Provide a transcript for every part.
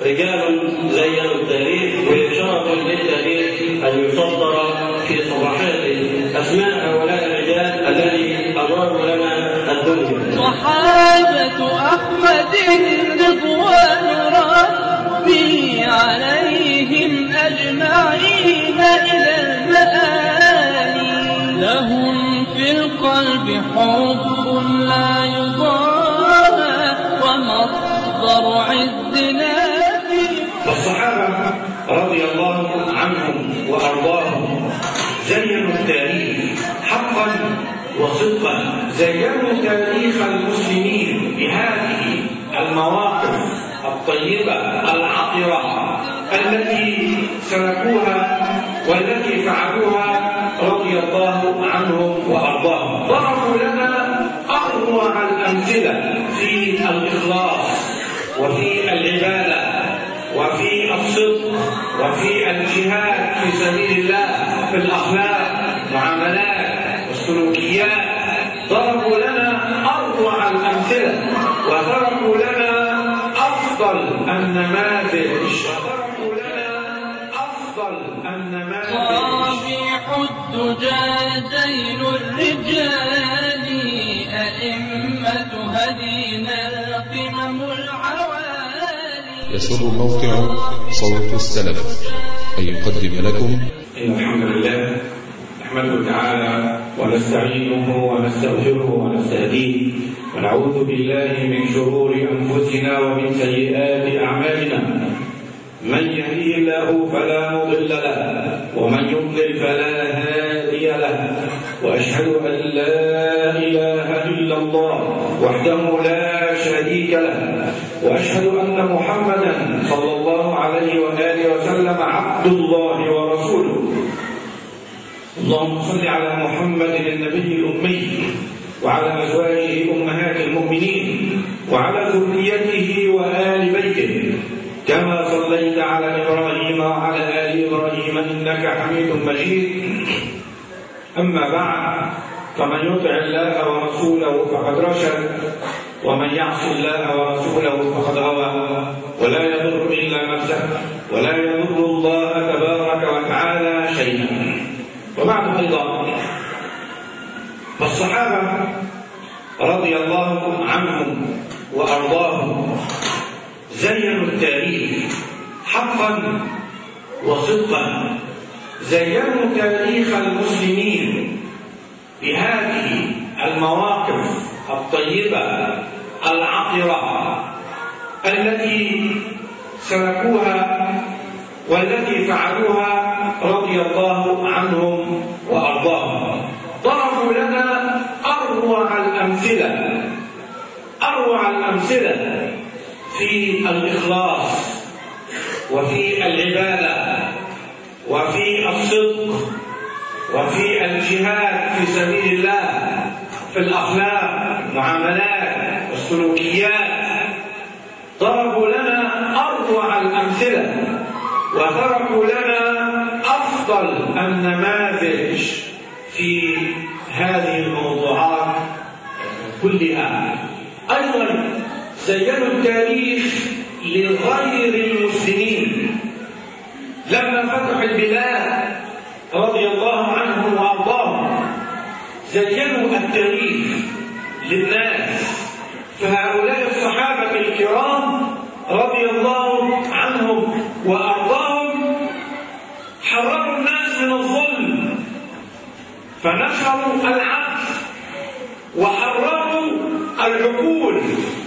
رجال زينوا التاريخ وإشارة للتاريخ أن يصدر في صفحات أسماء هؤلاء الرجال الذي أضاروا لنا الدنيا صحابة أحمد رضوان ربي عليهم أجمعين إلى المآل لهم في القلب حب لا يضاهى ومصدر عزنا في والصحابة رضي الله عنهم وأرضاهم زينوا التاريخ حقا وصدقا زينوا تاريخ المسلمين بهذه المواقف الطيبة العطرة التي سلكوها والتي فعلوها رضي الله عنهم وأرضاهم ضربوا لنا أروع الأمثلة في الإخلاص وفي العبادة وفي الصدق وفي الجهاد في سبيل الله في الأخلاق معاملات والسلوكيات ضربوا لنا أروع الأمثلة وضربوا لنا أفضل النماذج وضربوا لنا أفضل النماذج صابح الدجى زين الرجال أئمة هدينا القمم العوالي يسر موقع صوت السلف أن يقدم لكم إن الحمد لله نحمده تعالى ونستعينه ونستغفره ونستهديه ونعوذ بالله من شرور أنفسنا ومن سيئات أعمالنا من يهديه الله فلا مضل له ومن يضلل فلا هادي له واشهد ان لا اله الا الله وحده لا شريك له واشهد ان محمدا صلى الله عليه واله وسلم عبد الله ورسوله اللهم صل على محمد النبي الامي وعلى ازواجه امهات المؤمنين وعلى ذريته وال بيته كما صليت على ابراهيم وعلى ال ابراهيم انك حميد مجيد اما بعد فمن يطع الله ورسوله فقد رشد ومن يعص الله ورسوله فقد غوى ولا يضر الا نفسه ولا يضر الله تبارك وتعالى شيئا وبعد ايضا فالصحابه رضي الله عنهم وارضاهم زينوا التاريخ حقا وصدقا زينوا تاريخ المسلمين بهذه المواقف الطيبة العطرة التي سلكوها والتي فعلوها رضي الله عنهم وأرضاهم ضربوا لنا أروع الأمثلة أروع الأمثلة في الإخلاص وفي العبادة وفي الصدق وفي الجهاد في سبيل الله في الأخلاق المعاملات والسلوكيات ضربوا لنا أروع الأمثلة وضربوا لنا أفضل النماذج في هذه الموضوعات كلها أيضا زينوا التاريخ لغير المسلمين لما فتحوا البلاد رضي الله عنهم وارضاهم زينوا التاريخ للناس فهؤلاء الصحابه الكرام رضي الله عنهم وارضاهم حرروا الناس من الظلم فنشروا العدل وحرروا العقول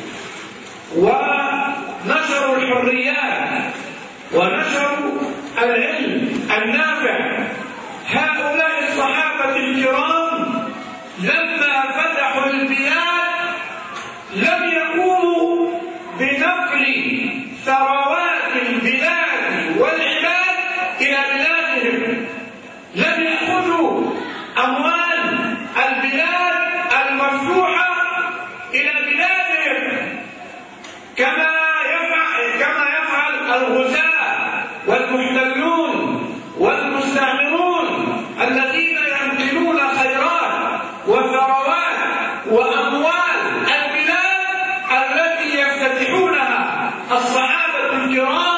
ونشروا الحريات ونشروا العلم النافع هؤلاء الصحابة الكرام لما فتحوا البلاد لم يقوموا بنقل ثروات البلاد والعباد إلى بلادهم لم يأخذوا أموال البلاد المفتوحة إلى بلادهم كما يفعل كما يفعل الغزاة والمحتلون والمستعمرون الذين ينقلون خيرات وثروات واموال البلاد التي يفتتحونها الصحابه الكرام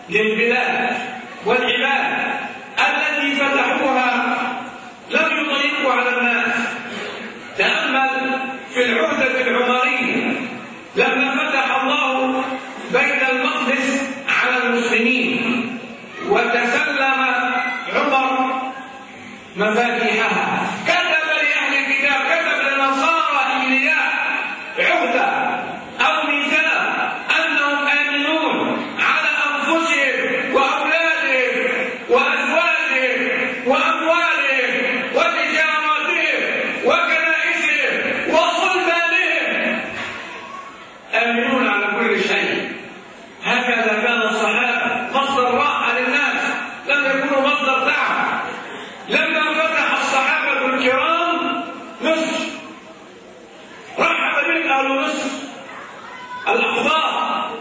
للبلاد والعباد التي فتحوها لم يضيقوا على الناس تأمل في العهدة العمرية لما فتح الله بيت المقدس على المسلمين وتسلم عمر مفاتيحها كتب لأهل الكتاب كتب للنصارى إيلياء عهدة أو ميثاق أنهم آمنون على أنفسهم وأولادهم وأزواجهم وأموالهم وتجاراتهم وكنائسهم وصلبانهم آمنون على كل شيء هكذا كان الصحابة مصدر راحة للناس لم يكونوا مصدر تعب لما فتح الصحابة الكرام مصر رحب بهم أهل مصر الأخبار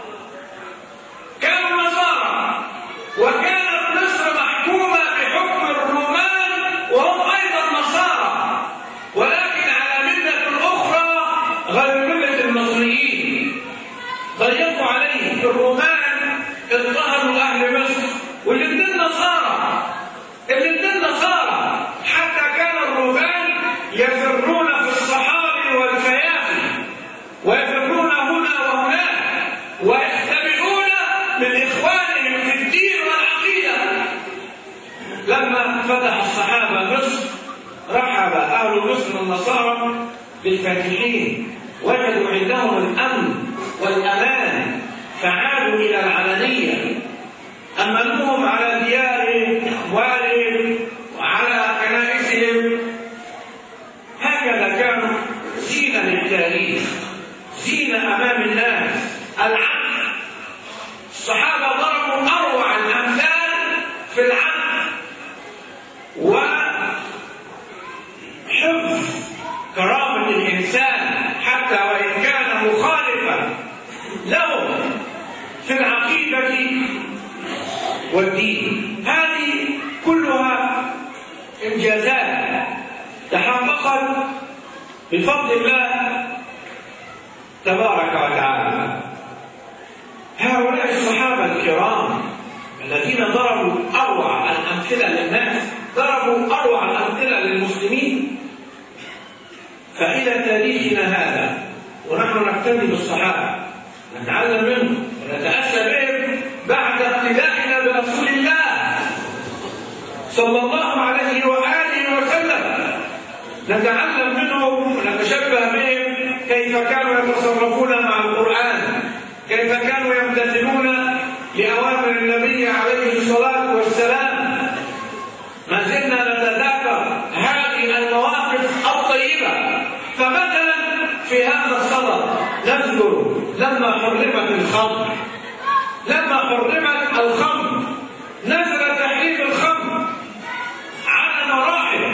كانوا نصارى وكانت مصر محكومة بحكم الرومان وهم أيضا نصارى ولكن على ملة أخرى غير ملة المصريين ضيقوا عليه الرومان اضطهدوا اهل مصر والاثنين نصارى الاثنين نصارى حتى كان الرومان يفرون في الصحاري والفيافي ويفرون هنا وهناك ويختبئون من اخوانهم في الدين والعقيده لما فتح الصحابه مصر رحب اهل مصر النصارى بالفاتحين وجدوا عندهم الامن والامان فعادوا الى العلنيه امنوهم على ديارهم اموالهم وعلى كنائسهم هكذا كانوا زينه للتاريخ زينه امام الناس العدل الصحابه ضربوا اروع الامثال في العدل وحفظ كرامه الانسان حتى وان كان مخالفا له في العقيده والدين هذه كلها انجازات تحققت بفضل الله تبارك وتعالى هؤلاء الصحابه الكرام الذين ضربوا اروع الامثله للناس ضربوا اروع الامثله للمسلمين فإلى تاريخنا هذا ونحن نقتدي بالصحابة نتعلم منهم ونتأسى بهم بعد اقتدائنا برسول الله صلى الله عليه وآله وسلم نتعلم منهم ونتشبه بهم كيف كانوا يتصرفون مع القرآن كيف كانوا يمتثلون لأوامر النبي عليه الصلاة والسلام ما زلنا نتذاكر هذه المواقف الطيبة فمثلا في هذا الصدد نذكر لما حرمت الخمر لما حرمت الخمر نزل تحريم الخمر على مراحل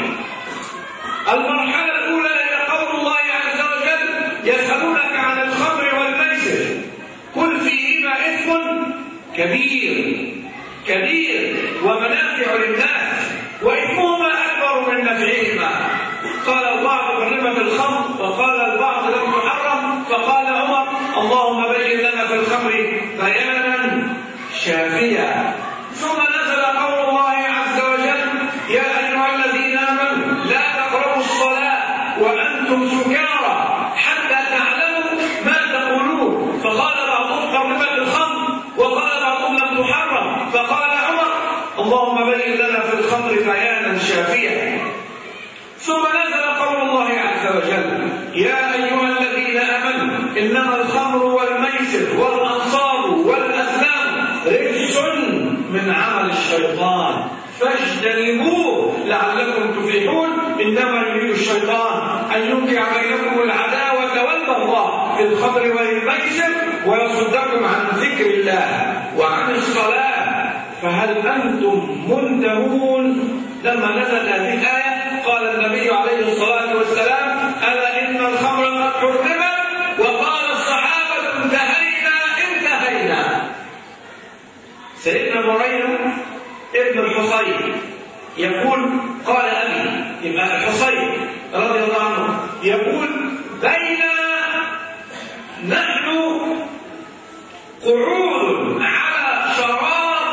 المرحلة الأولى هي قول الله عز وجل يسألونك عن الخمر والميسر قل فيهما إثم كبير كبير ومنافع للناس وإثمهما أكبر من نفعهما قال البعض حرمت الخمر وقال البعض لم تحرم فقال عمر اللهم بين لنا في الخمر بيانا شافيا ثم نزل قول الله عز وجل يا أيها الذين آمنوا لا تقربوا الصلاة وأنتم سكارى حتى تعلموا ما تقولون فقال بعضهم حرمت الخمر وقال بعضهم لم تحرم فقال عمر اللهم بين لنا في الخمر بيانا شافيا ثم نزل قول الله عز وجل يا ايها الذين امنوا انما الخمر والميسر والانصار والازلام رجس من عمل الشيطان فاجتنبوه لعلكم تفلحون انما يريد الشيطان ان يوقع بينكم العداوه والبغضاء في الخمر والميسر ويصدكم عن ذكر الله وعن الصلاه فهل انتم منتهون لما نزلت هذه الايه قال النبي عليه الصلاه والسلام الا ان الخمر قد حرمت وقال الصحابه انتهينا انتهينا سيدنا مريم ابن الحصين يقول قال ابي يبقى الحصين رضي الله عنه يقول بين نحن قعود على شراب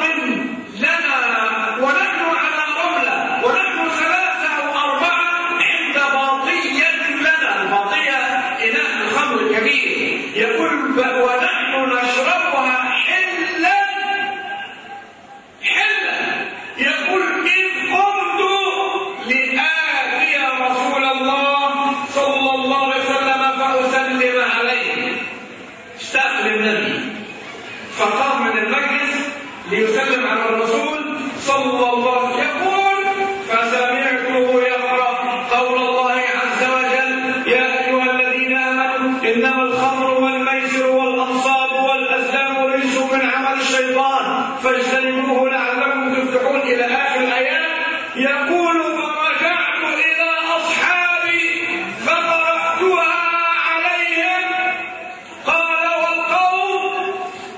ليسلم على الرسول صلى الله عليه وسلم يقول فسمعته يقرأ قول الله عز وجل يا أيها الذين آمنوا إنما الخمر والميسر والأنصاب والأزلام رجس من عمل الشيطان فاجتنبوه لعلكم تفلحون إلى آخر الآيات يقول فرجعت إلى أصحابي فقرأتها عليهم قال والقوم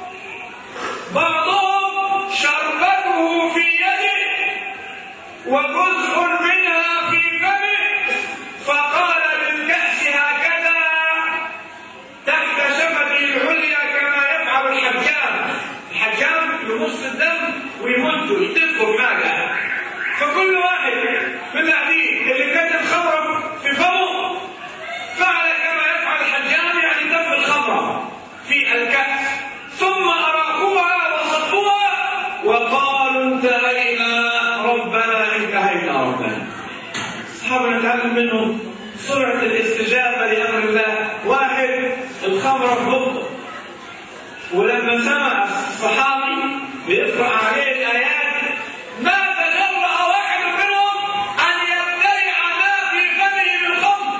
بعضهم شربته في يده وجزء منها في فمه فقال بالكأس هكذا تحت شفته العليا كما يفعل الحجام الحجام يمص الدم ويمده يدفه بحاجة فكل واحد من العبيد اللي كانت الخمرة في فمه فعل كما يفعل الحجام يعني دف الخمرة في الكأس ثم أراقوها وصفوها وقالوا انتهينا ربنا انتهينا ربنا أصحابنا نتعلم منهم سرعة الاستجابة لأمر الله واحد الخمرة في بطه ولما سمع الصحابي بيقرأ عليه الآيات ما تجرأ واحد منهم أن يبتلع ما في فمه من خمر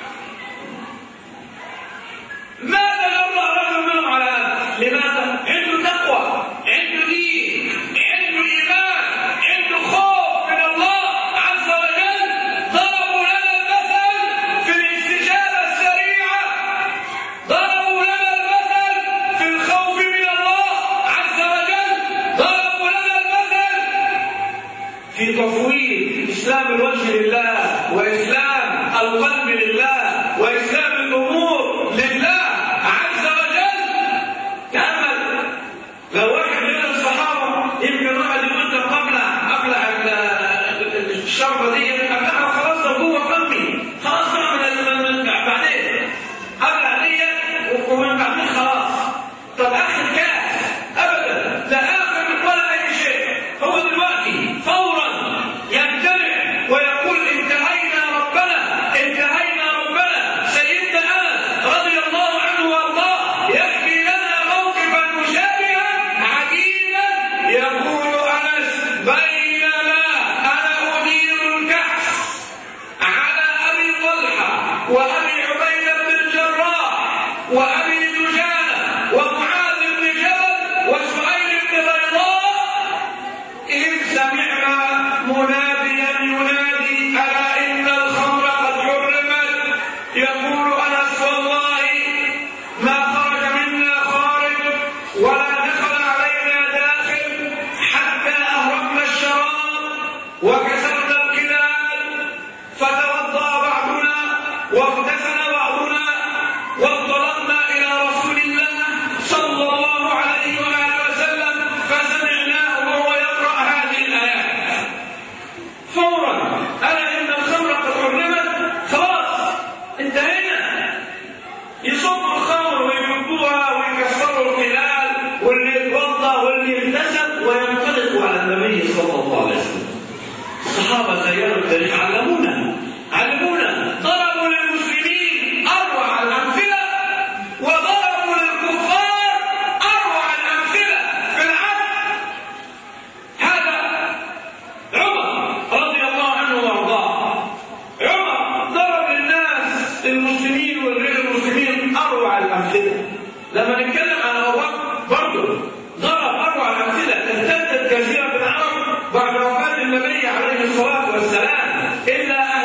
ما تجرأ رجل منهم على هذا لماذا؟ عنده تقوى عنده دين عنده إيمان عنده خوف من الله عز وجل ضربوا لنا المثل في الاستجابة السريعة ضربوا لنا المثل في الخوف من الله عز وجل ضربوا لنا المثل في تفويض إسلام الوجه لله وإسلام القلب لله وإسلام الأمور لله عز وجل تأمل لو واحد من الصحابة يمكن واحد يقول ده قبل قبل ال- الشربة دي قبلها خلاص ده جوه فمي خلاص بقى من من- من بعدين قبل دي ومن بعدين خلاص طب آخر كاس أبدا لا آخر ولا أي شيء هو دلوقتي فورا يمتنع ويقول انتهينا ربنا انتهينا ربنا سيدنا انس رضي الله عنه وارضاه يحكي لنا موقفا مشابها عجيبا يقول انس بينما انا ادير الكأس على ابي طلحه وابي عبيده بن الجراح وابي دجانه ومعاذ بن جبل وسهيل بن بيضاء إذ سمعنا مناديا ينادي ألا إن الخمر قد حرمت يقول أنس والله ما خرج منا خارج ولا دخل علينا داخل حتى أهرقنا الشراب وكسرنا الكلال فتوضأ بعضنا واغتسل بعضنا وانطلقنا إلى رسول الله صلى الله عليه وآله وسلم فسمعناه وهو يقرأ هذه الآيات فورا ألا إن الخمر قد حرمت خلاص انتهينا يصبوا الخمر ويكبوها ويكسروا الخلال واللي يتوضا واللي يغتسل وينطلقوا على النبي صلى الله عليه وسلم الصحابه غيروا التاريخ علمونا علمونا ضربوا للمسلمين اروع الامثله وضربوا للكفار اروع الامثله في العدل هذا عمر رضي الله عنه وارضاه عمر ضرب للناس المسلمين والغير المسلمين اروع الامثله لما نتكلم عن ابو بكر برضه ضرب اروع الامثله ارتدت كثيرا من العرب بعد وفاه النبي عليه الصلاه والسلام الا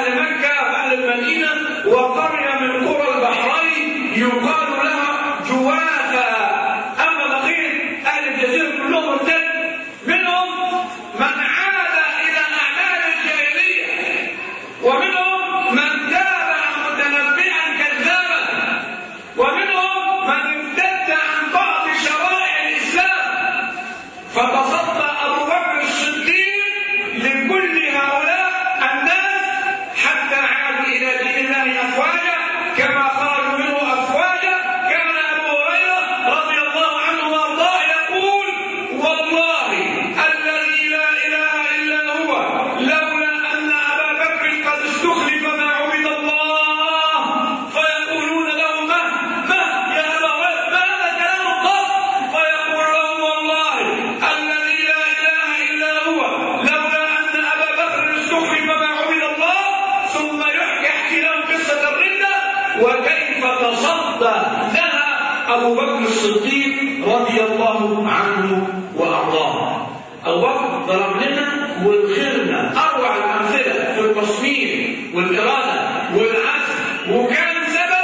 تصدى لها أبو بكر الصديق رضي الله عنه وأرضاه أبو بكر ضرب لنا وادخلنا أروع الأمثلة في التصميم والإرادة والعزم وكان سبب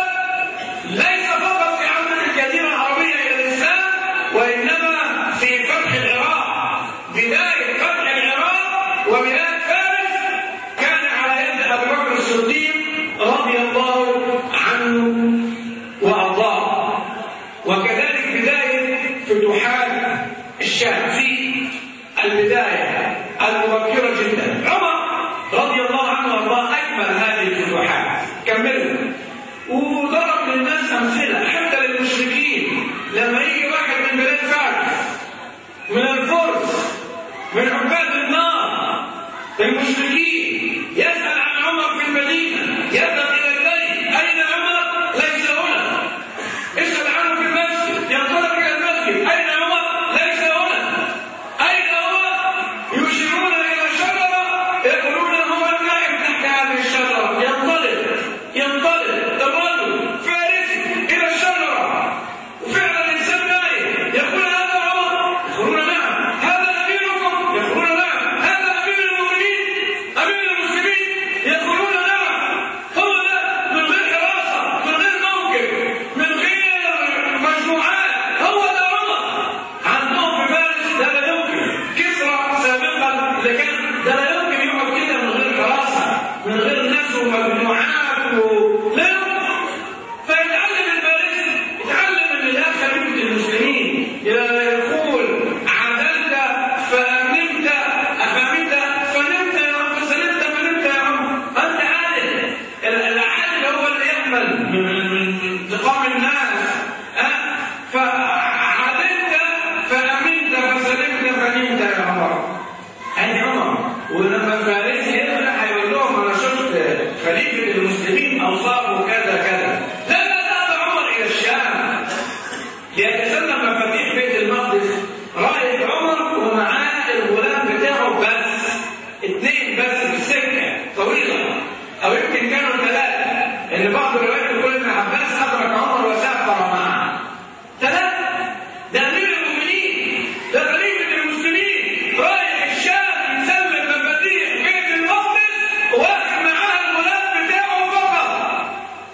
ليس فقط في عودة الجزيرة العربية إلى الإسلام وإنما في فتح العراق بداية فتح العراق وبلاد فارس كان على يد أبي بكر الصديق رضي الله عنه وأرضاه وكذلك بداية فتوحات الشام في البداية المبكرة جدا عمر رضي الله عنه وارضاه أكمل هذه الفتوحات كملها وضرب للناس أمثلة حتى للمشركين لما يجي واحد من بلاد فارس من الفرس من عباد النار المشركين يسأل عن عمر في المدينة يذهب إلى البيت أين عمر؟ ليس هنا اسأل عنه في المسجد ينطلق إلى المسجد أين عمر؟ ليس هنا أين هو؟ يشيرون إلى شجرة يقولون هو النائم تحت هذه الشجرة ينطلق ينطلق الرجل فارسي إلى الشجرة وفعلا الإنسان نايم يقول هذا عمر يقولون نعم هذا أميركم يقولون نعم هذا أمير المؤمنين أمير المسلمين يقولون نعم هو ده من غير حراسة من غير موقف من غير مجموعات هو ده عمر عندهم في فارس ده لا يمكن كسرى سابقا اللي كان ده لا يمكن يقعد كده من غير حراسة من غير ناس ومجموعات و... لا يمكن فيتعلم الفارسي يتعلم ان لا خليفه المسلمين يقول عدلت فامنت افهمت فنمت يا عم سلمت فنمت يا عم انت عادل العادل هو اللي يحمل من من انتقام الناس ها فعدلت فامنت فسلمت فنمت يا عمر أي عمر ولما فارسي يرجع هيقول لهم انا شفت خليفه المسلمين اوصافه كذا كذا لا لا ذهب عمر الى الشام ليتسلم مفاتيح بيت المقدس رايح عمر ومعاه الغلام بتاعه بس اثنين بس في السكه طويله او يمكن كانوا ثلاثه ان بعض الروايات يقول ان عباس ادرك عمر وسافر معه ثلاثه ده امير المؤمنين ده خليفه المسلمين رايح الشام يسلم مفاتيح بيت المقدس واخد معاه الغلام بتاعه فقط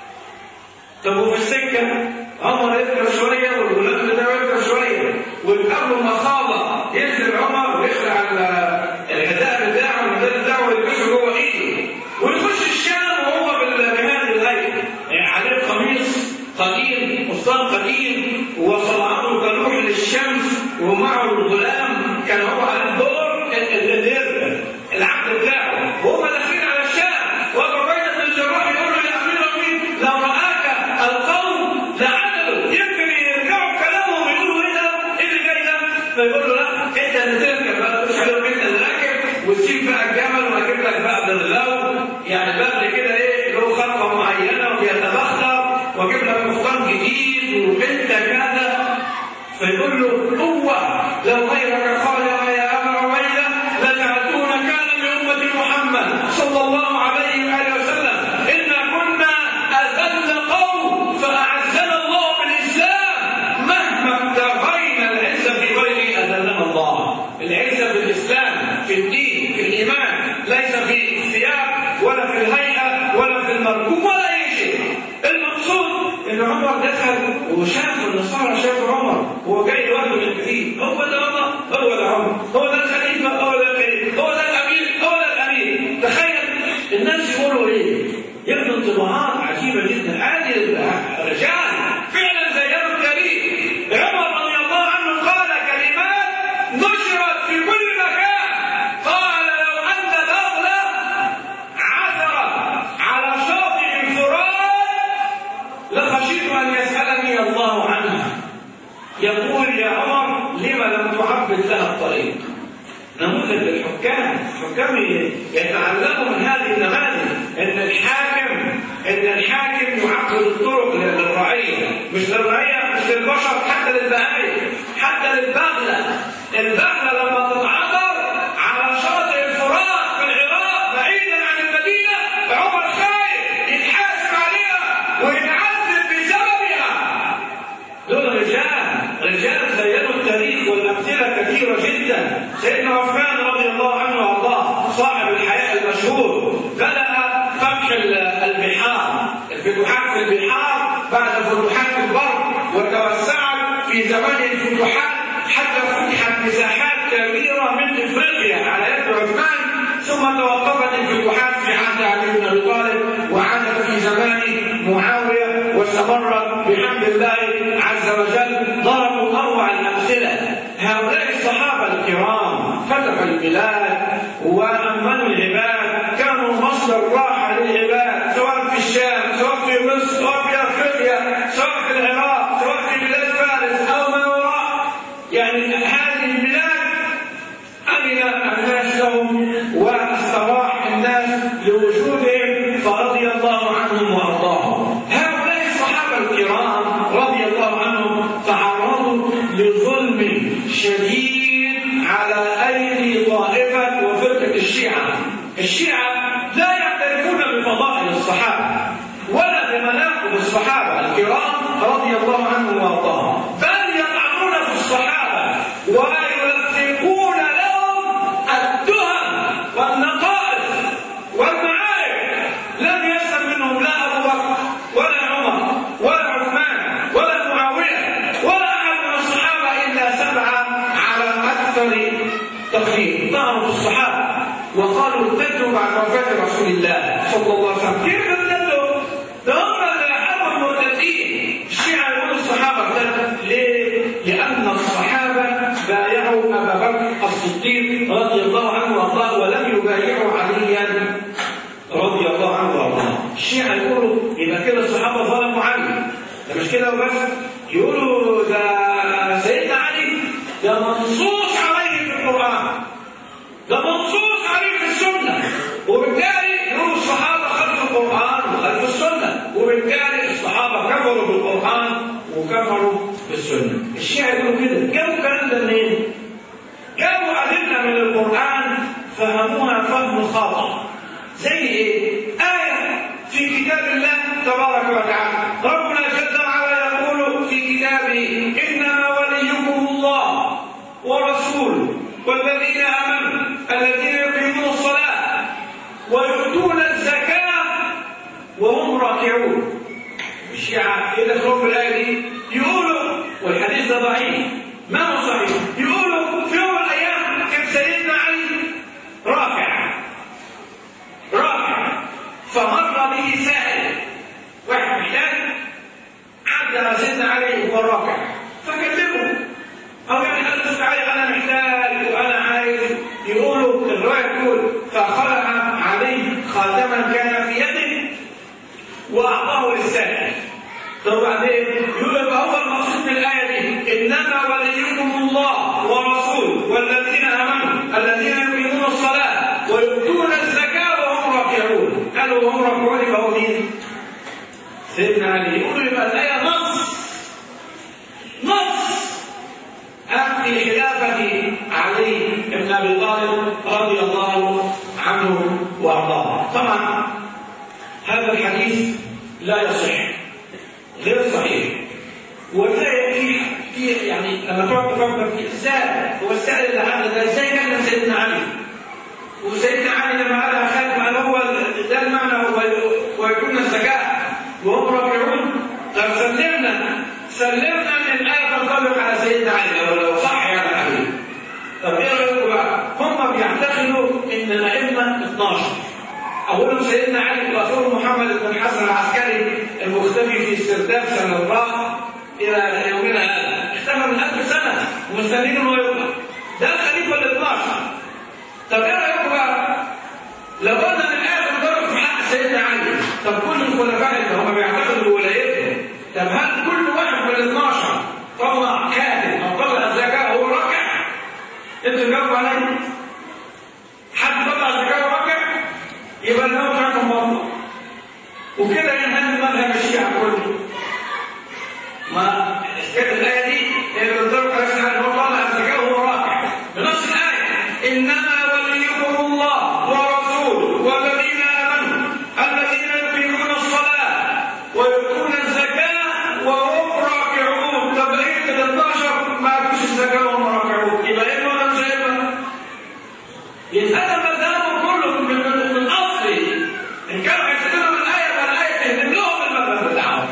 طب وفي السكه عمر يركب شويه والغلام بتاعه يركب شويه ويتقابلوا مخاضه ينزل عمر ويخلع ال- الحذاء بتاعه الحذاء بتاعه ويلبسه جوه ايده ويخش الشام وهو بال- بهذه الهيئه يعني عليه قميص قديم قفطان قديم وصلعته كروح للشمس ومعه الغلام كان هو على الدور ال- ال- العقد بتاعه وهم داخلين على الشام وابو عبيده بن الجراح يقول له يا امير المؤمنين لو راك القوم لعدلوا يمكن يرجعوا في كلامهم ويقولوا ايه ده؟ ايه اللي جاي ده؟ فيقول له لا انت اللي تركب بقى مش عليهم انت اللي راكب وتسيب بقى الجمل واجيب لك بقى بالغو يعني بدل كده ايه له خلقه معينه وبيتبختر واجيب لك قفطان جديد وبنت كذا فيقول له هو لو غيرك قال يا ابا عبيده لجعلته نكالا لامه محمد صلى الله عليه واله وسلم انا كنا اذل قوم فاعزنا الله بالاسلام مهما ابتغينا العزه في غيره اذلنا الله العزه بالاسلام في الدين في الايمان ليس في الثياب ولا في الهيئه ولا في المركوب ولا اي شيء المقصود ان عمر دخل وشاف النصارى شافوا عمر وهو جاي لوحده من الكثير هو ده عمر هو ده عمر هو ده الخليفه هو ده الخليفه هو ده الامير هو ده الامير تخيل الناس يقولوا ايه يبدو انطباعات عجيبه جدا عادي الرجال فعلا زينوا التاريخ عمر رضي الله عنه قال كلمات نشرت في كل مكان قال لو ان بغله عثرت على شاطئ الفرات لخشيت ان يسالني الله عنها يقول يا عمر لم لم تعبد لها الطريق نموذج للحكام الحكام يتعلموا من هذه النماذج ان الحاكم ان الحاكم يعقد الطرق للرعيه مش للرعيه مش للبشر حتى للبهائم حتى للبغله البغله لما تتعثر على شاطئ الفرات في العراق بعيدا عن المدينه عمر خايف يتحاسب عليها ويتعذب بسبب سيدنا عثمان رضي الله عنه وارضاه صاحب الحياة المشهور بدأ فتح البحار الفتوحات في البحار بعد فتوحات البر وتوسعت في زمان الفتوحات حتى فتحت مساحات كبيرة من افريقيا على يد عثمان ثم توقفت الفتوحات في عهد علي بن ابي طالب وعادت في زمان معاويه واستمرت بحمد الله عز وجل ضربوا اروع الامثله هؤلاء الصحابه الكرام فتحوا البلاد وامنوا العباد كانوا مصدر راحه للعباد سواء في الشام سواء في مصر سواء في افريقيا سواء في العراق سواء في بلاد فارس او ما وراء يعني هذه البلاد امن الناس لهم واستراح الناس لوجودهم فرضي الله عنهم وارضاهم هؤلاء الصحابه الكرام رضي الله عنهم تعرضوا لظلم شديد على ايدي طائفه وفرقه الشيعه الشيعه لا يعترفون بفضائل الصحابه ولا بمناقب الصحابه الكرام رضي الله عنهم وارضاهم بل يطعنون في الصحابه ويلفقون لهم التهم والنقائص والمعارك لم يسلم منهم لا ابو بكر ولا عمر ولا عثمان ولا معاويه ولا احد من الصحابه الا سبعه على اكثر تقدير طعنوا في الصحابه وقالوا ارتدوا بعد وفاه رسول الله صلى الله عليه وسلم كيف ارتدوا؟ ده هم اللي حرموا المرتدين الشيعه يقولوا الصحابه ارتدوا ليه؟ لان الصحابه بايعوا ابا بكر الصديق رضي الله عنه وارضاه ولم يبايعوا عليا رضي الله عنه وارضاه الشيعه يقولوا يبقى كده الصحابه ظلموا علي ده مش كده وبس يقولوا ده سيدنا علي ده منصوص عليه في القران ده منصوص عليه في السنه وبالتالي يقولوا الصحابه خلف القران وخلف السنه وبالتالي الصحابه كفروا بالقران وكفروا بالسنه الشيعه يقولوا كده جابوا الكلام ده منين؟ جابوا أدلة من القرآن فهموها فهم خاطئ زي إيه؟ آية في كتاب الله تبارك وتعالى ربنا جل وعلا يقول في كتابه إنما وليكم الله ورسوله والذين آمنوا الذين يقيمون الصلاة ويؤتون الزكاة وهم راكعون الشيعة يدخلون في الآية دي يقولوا والحديث ده ضعيف ما هو صحيح يقولوا في يوم من الأيام كان سيدنا علي راكع راكع فمر به سائل واحد محتاج عدى على سيدنا علي وهو راكع فكلمه أو يعني قال له تعالى أنا محتاج وأنا عايز يقولوا الرواية تقول فخلع عليه خاتما كان في يده وأعطاه للسائل طب بعدين يقول يبقى هو المقصود من الآية دي إنما وليكم الله ورسوله والذين آمنوا الذين يقيمون الصلاة ويؤتون الزكاة وهم راكعون قالوا وهم راكعون يبقى هو مين؟ سيدنا علي يقول يبقى الآية نص نص في خلافة علي بن أبي طالب رضي الله عنه وأرضاه طبعا هذا الحديث لا يصح غير صحيح ولا في في يعني لما تقعد تفكر في ازاي هو السائل اللي هذا ده ازاي كان سيدنا علي وسيدنا علي لما قال خالد قال هو ده المعنى هو ويكون الزكاه وهم راكعون طب سلمنا سلمنا ان الايه تنطبق على سيدنا علي لو لو صح يعني علي طب ايه رايكم بقى؟ هم بيعتقدوا ان الائمه 12 أولهم سيدنا علي وآخرهم محمد بن الحسن العسكري المختفي في استرداد سنغراء إلى يومنا هذا اختفى من ألف سنة ومستنيين إنه يطلع ده الخليفة ال 12 طب إيه رأيكم بقى؟ لو قلنا من الآية تنضرب في حق سيدنا علي طب كل الخلفاء اللي هم بيعتقدوا بولايتهم طب هل كل واحد من ال 12 طلع كاتب أو طلع الزكاة وهو راكع؟ أنتوا جاوبوا علي؟ حد طلع الزكاة وهو راكع؟ يبقى الموت عنهم باطل وكده ينهي مذهب الشيعة كله ما كده الآية دي اللي بتضرب على سنة هو طالع الزكاة وهو راكع بنص الآية إنما وليكم الله ورسوله والذين آمنوا الذين يقيمون الصلاة ويؤتون الزكاة وهم راكعون طب بقية ال 12 ما يأتوش الزكاة وهم راكعون يبقى إما ولا مش إما؟ يتهدم مذهبهم كلهم من من من اصله ان كانوا هيستدلوا بالايه فالايه تهدم لهم المذهب بتاعهم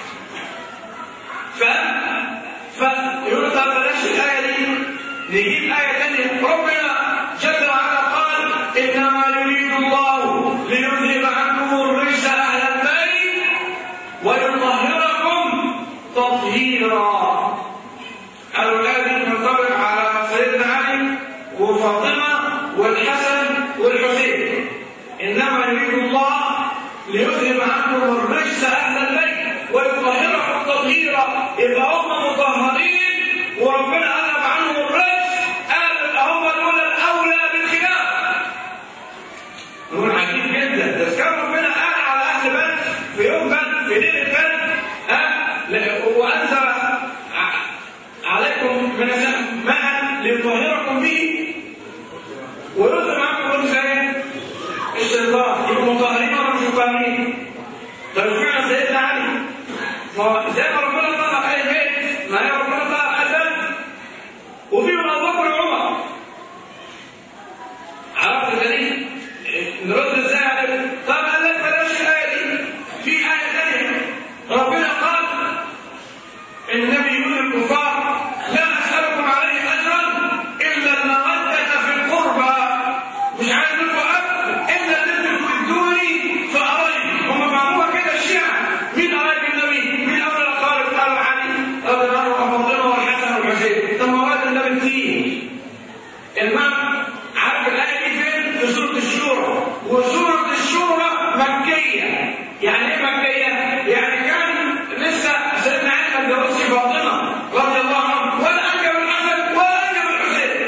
ف فيقول طب بلاش الايه دي نجيب ايه ثانيه ربنا جل وعلا قال انما يريد الله ليذهب عنكم الرجس اهل البيت ويطهركم تطهيرا قالوا الايه دي تنطبق على سيدنا علي وفاطمه والحسن والحسين انما يريد الله ليذهب عنكم الرجس اهل البيت ويطهركم تطهيرا يبقى هم مطهرين وربنا اذهب عنهم الرجس قال هم دول الاولى بالخلاف نقول عجيب جدا ده كان ربنا قال على اهل بدر في يوم بدر في ليله بدر ها لا- وانزل ع- عليكم من السماء ماء ليطهركم به ويذهب عنكم الخير الشيطان يبقوا مطهرين ولا مش مطهرين؟ طب اشمعنى سيدنا علي؟ ما هو زي ما ربنا طهر اهل البيت ما هي ربنا طهر اهل البيت وفيهم ابو بكر وعمر عرفت الدليل؟ نرد ازاي عليه؟ طب قال لك بلاش الايه دي في ايه ثانيه ربنا قال النبي يقول للكفار لا اسالكم عليه اجرا الا الموده في القربى مش عايز منكم اجر الا ان انتم تدوني فقرايبي هم معموله كده الشيعه مين قرايب النبي؟ مين اولى الاقارب؟ قالوا علي رضي الله عنه وفاطمه والحسن والحسين طب ما واد النبي كتير المعنى عارف الآية دي فين؟ في سورة الشورى، وسورة الشورى مكية، يعني إيه مكية؟ يعني كان لسه سيدنا علي ما اتجوزش فاطمة رضي الله عنه، ولا أنجب الحسن ولا أنجب الحسين.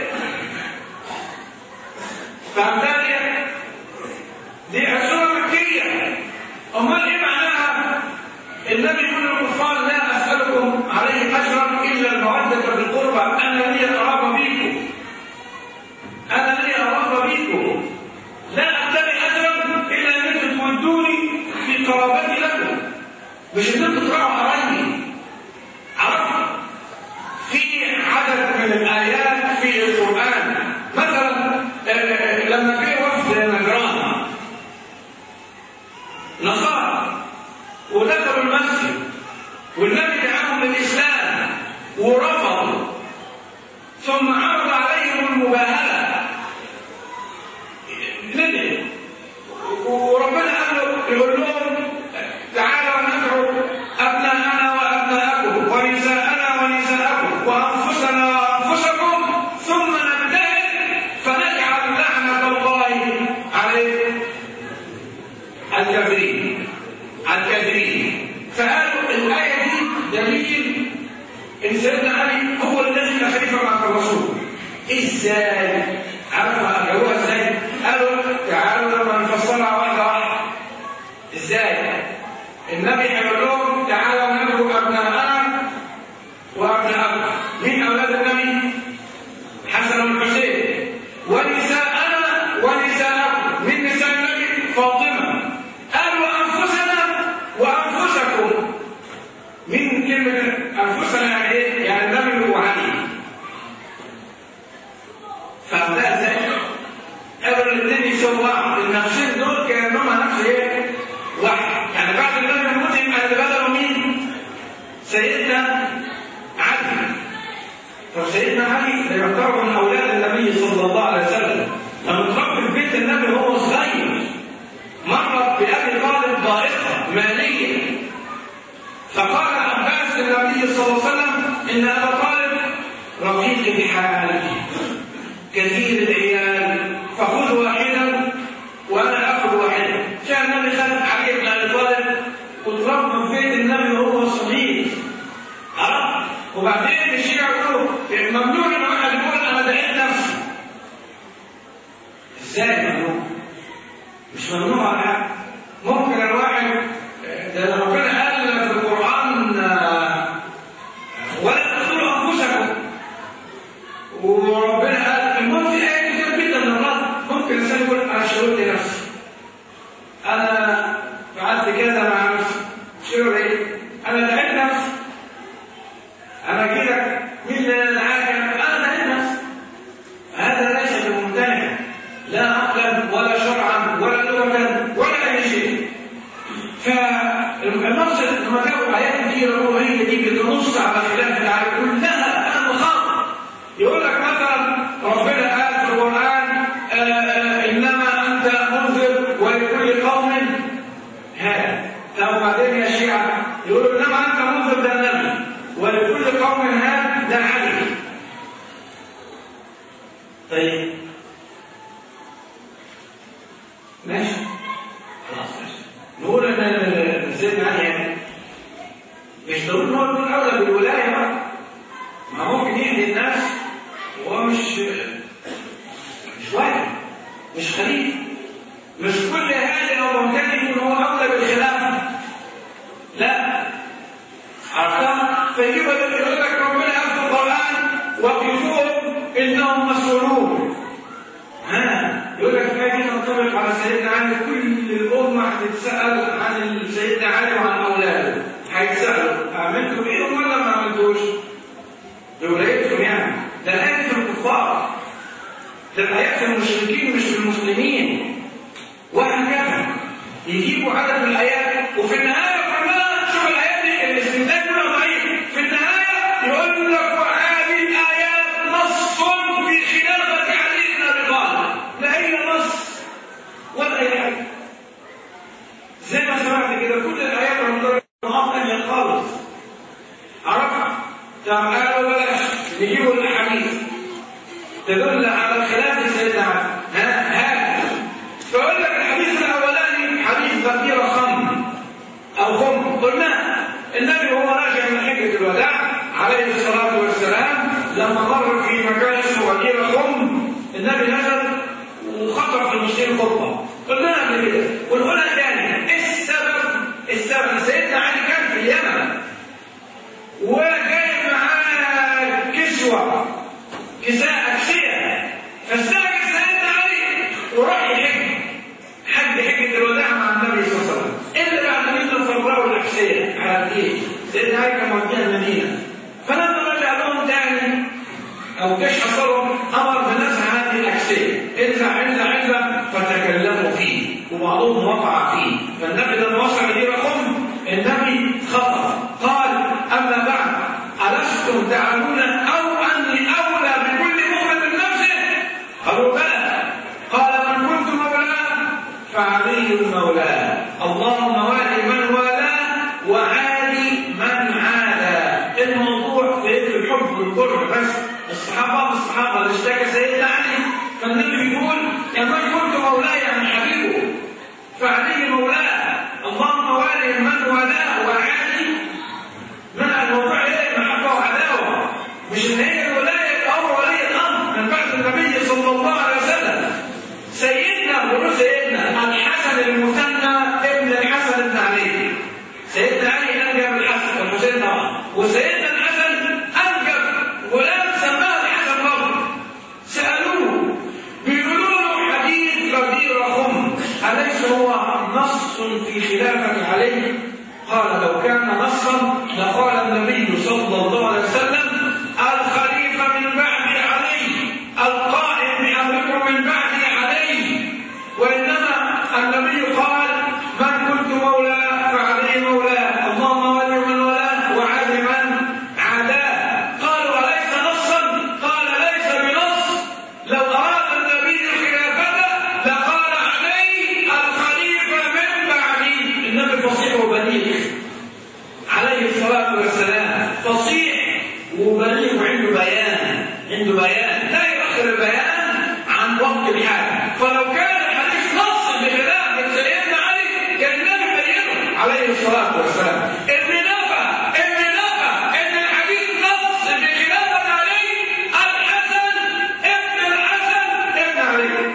فهمتني؟ دي سورة مكية. أمال إيه معناها؟ النبي يقول للكفار لا أسألكم عليه أجرا إلا المودة بالقربى، أنا لي قرابة بيكم. أنا لي أرغب بكم لا أبتغي أجرا إلا أن أنتم تودوني في قرابتي لكم مش أن أنتم تطلعوا قرايبي عرفت؟ في عدد من الآيات في القرآن مثلا آه، لما جه وفد نجران نصارى ودخلوا المسجد والنبي دعاهم للإسلام ورفضوا ثم عرض عليهم المباهلة ندعي وربنا قال له يقول لهم تعالوا ندعو أبناءنا وأبناءكم ونساءنا ونساءكم وأنفسنا وأنفسكم ثم نبتهل فنجعل لعنة الله عليكم الكافرين الكافرين فقالوا الآية دي دليل ان سيدنا علي هو الذي كان خليفه مع الرسول ازاي عرفوا جابوها ازاي قالوا تعالوا لما نفسرها واحده واحده ازاي النبي هيقول لهم تعالوا ندعو ابناءنا وابناءكم مين اولاد النبي حسن والحسين ونساءنا ونساءكم من نساء النبي فاطمه قالوا انفسنا وانفسكم من كلمة أنفسنا يعني إيه؟ يعني النبي وعلي. فهمتها إزاي؟ قالوا الاثنين يساووا بعض، النفسين دول كأنهم نفس إيه؟ واحد، يعني بعد النبي يموت يبقى اللي بدلوا مين؟ سيدنا علي. طب سيدنا علي ده يعتبر من أولاد النبي صلى الله عليه وسلم. لما اتربى في بيت النبي وهو صغير مرت بأبي طالب ضائقة مالية فقال عباس للنبي صلى الله عليه وسلم ان ابا طالب رقيق الحال كثير العيال فخذ واحدا وانا اخذ واحدا كان النبي خد علي بن ابي طالب وتربى في بيت النبي وهو صغير عرفت وبعدين الشيعة يقولوا ممنوع ان واحد يقول انا دعيت نفسي ازاي ممنوع؟ مش ممنوع على حاجه ممكن الواحد ده ربنا قال في القرآن آه، ولا تقتلوا أنفسكم وربنا قال الموت في آية كتير جدا من الرد ممكن الإنسان يقول أنا شررت نفسي أنا فعلت كذا مع نفسي شرر إيه؟ أنا دعيت نفسي أنا كده مين اللي دعاك؟ أنا دعيت نفسي هذا ليس بممتنع لما جابوا آيات كتير يقولوا هي دي بتنص على خلاف العالم كلها كلام خاطئ يقول لك مثلا ربنا قال في القرآن آه، آه، إنما أنت منذر ولكل قوم هاد طب وبعدين يا شيعة يقولوا إنما أنت منذر ده النبي ولكل قوم هاد ده علي طيب ماشي خلاص ماشي نقول ان سيدنا علي مش ضروري ان هو يكون اولى بالولايه بقى ما ممكن يهدي الناس وهو مش مش واحد مش خليفه مش كل هادي او ممتلك ان هو اولى بالخلافه لا عرفتها فيجيب يقول لك ربنا قال في القران وقفوهم انهم مسؤولون ها يقول لك هذه تنطبق على سيدنا علي كل الامه هتتسال عن سيدنا علي وعن اولاده هيتسالوا عملتوا بايدهم ولا ما عملتوش؟ بولايتكم يعني ده الايه في الكفار ده الايات في المشركين مش في المسلمين وهكذا يجيبوا عدد من الايات وفي النهايه كلها شوف الايات دي الاستنتاج منها ضعيف في النهايه يقول لك وهذه الايات نص في خلافه علي بن ابي طالب لا هي نص ولا اي حاجه زي ما سمعت كده كل الايات من درجه خالص عرفت تعالوا بلاش نجيبوا الاحاديث تدل على خلاف سيدنا علي ها ها فيقول لك الحديث الاولاني حديث غدير خم او خم قلنا النبي وهو راجع من حجه الوداع عليه الصلاه والسلام لما مر في مكان اسمه غدير خم النبي نزل وخطب في المسلمين خطبه قلنا قبل كده ونقولها تاني ايه السبب؟ السبب سيدنا علي كان في اليمن وجايب معاه كسوة كساء أكسية فاستعجل سيدنا علي وراح يحج حج حجة الوداع مع النبي صلى الله عليه وسلم إلا بعد ما يجوا فرقوا الأكسية على الدين سيدنا علي كان موديها المدينة فلما رجع لهم تاني أو جيش حصلهم أمر بنزع هذه الأكسية انزع انزع انزع فتكلموا فيه وبعضهم وقع فيه فالنبي لما وصل إلى قم النبي خطأ قال أما بعد ألستم تعلمون أو أني أولى بكل مؤمن من نفسه قالوا بلى قال من كنت مولاه فعلي مولاه اللهم والي من والاه وعادي من عادى الموضوع في الحب والقرب بس الصحابة الصحابة اللي اشتكى سيدنا علي فالنبي بيقول يا من كنت مولاه يعني حبيبه فعلي مولاه اللهم والي من والاه وعادي ما الموضوع ايه محبه وعداوه مش ان هي الولايه امر ولي الامر من بعد النبي صلى الله عليه وسلم سيدنا بنو سيدنا الحسن المثنى ابن الحسن بن علي سيدنا علي انجب الحسن والحسين طبعا وسيدنا الحسن انجب غلام سماه الحسن برضه سالوه بيقولوا له حديث غدير خم اليس هو نص في خلافه علي قال لو كان نصا لقال النبي صلى الله عليه وسلم الخليفة من بعد علي القائم بأمركم من بعد علي وإنما النبي قال من كنت مولاه فعلي مولاه اللهم ولي من ولاه وعاد من عاداه قالوا أليس نصا قال ليس بنص لو أراد النبي خلافته لقال علي الخليفة من بعدي النبي فصيح وبليغ عليه الصلاة والسلام فصيح وبليغ عنده بيان عنده بيان لا يؤخر البيان عن وقت الحاجة فلو كان الحديث نص بخلاف من سيدنا علي كان النبي بينه عليه الصلاة والسلام اللي نفى اللي نفى ان الحديث نص بخلافة علي الحسن ابن الحسن ابن علي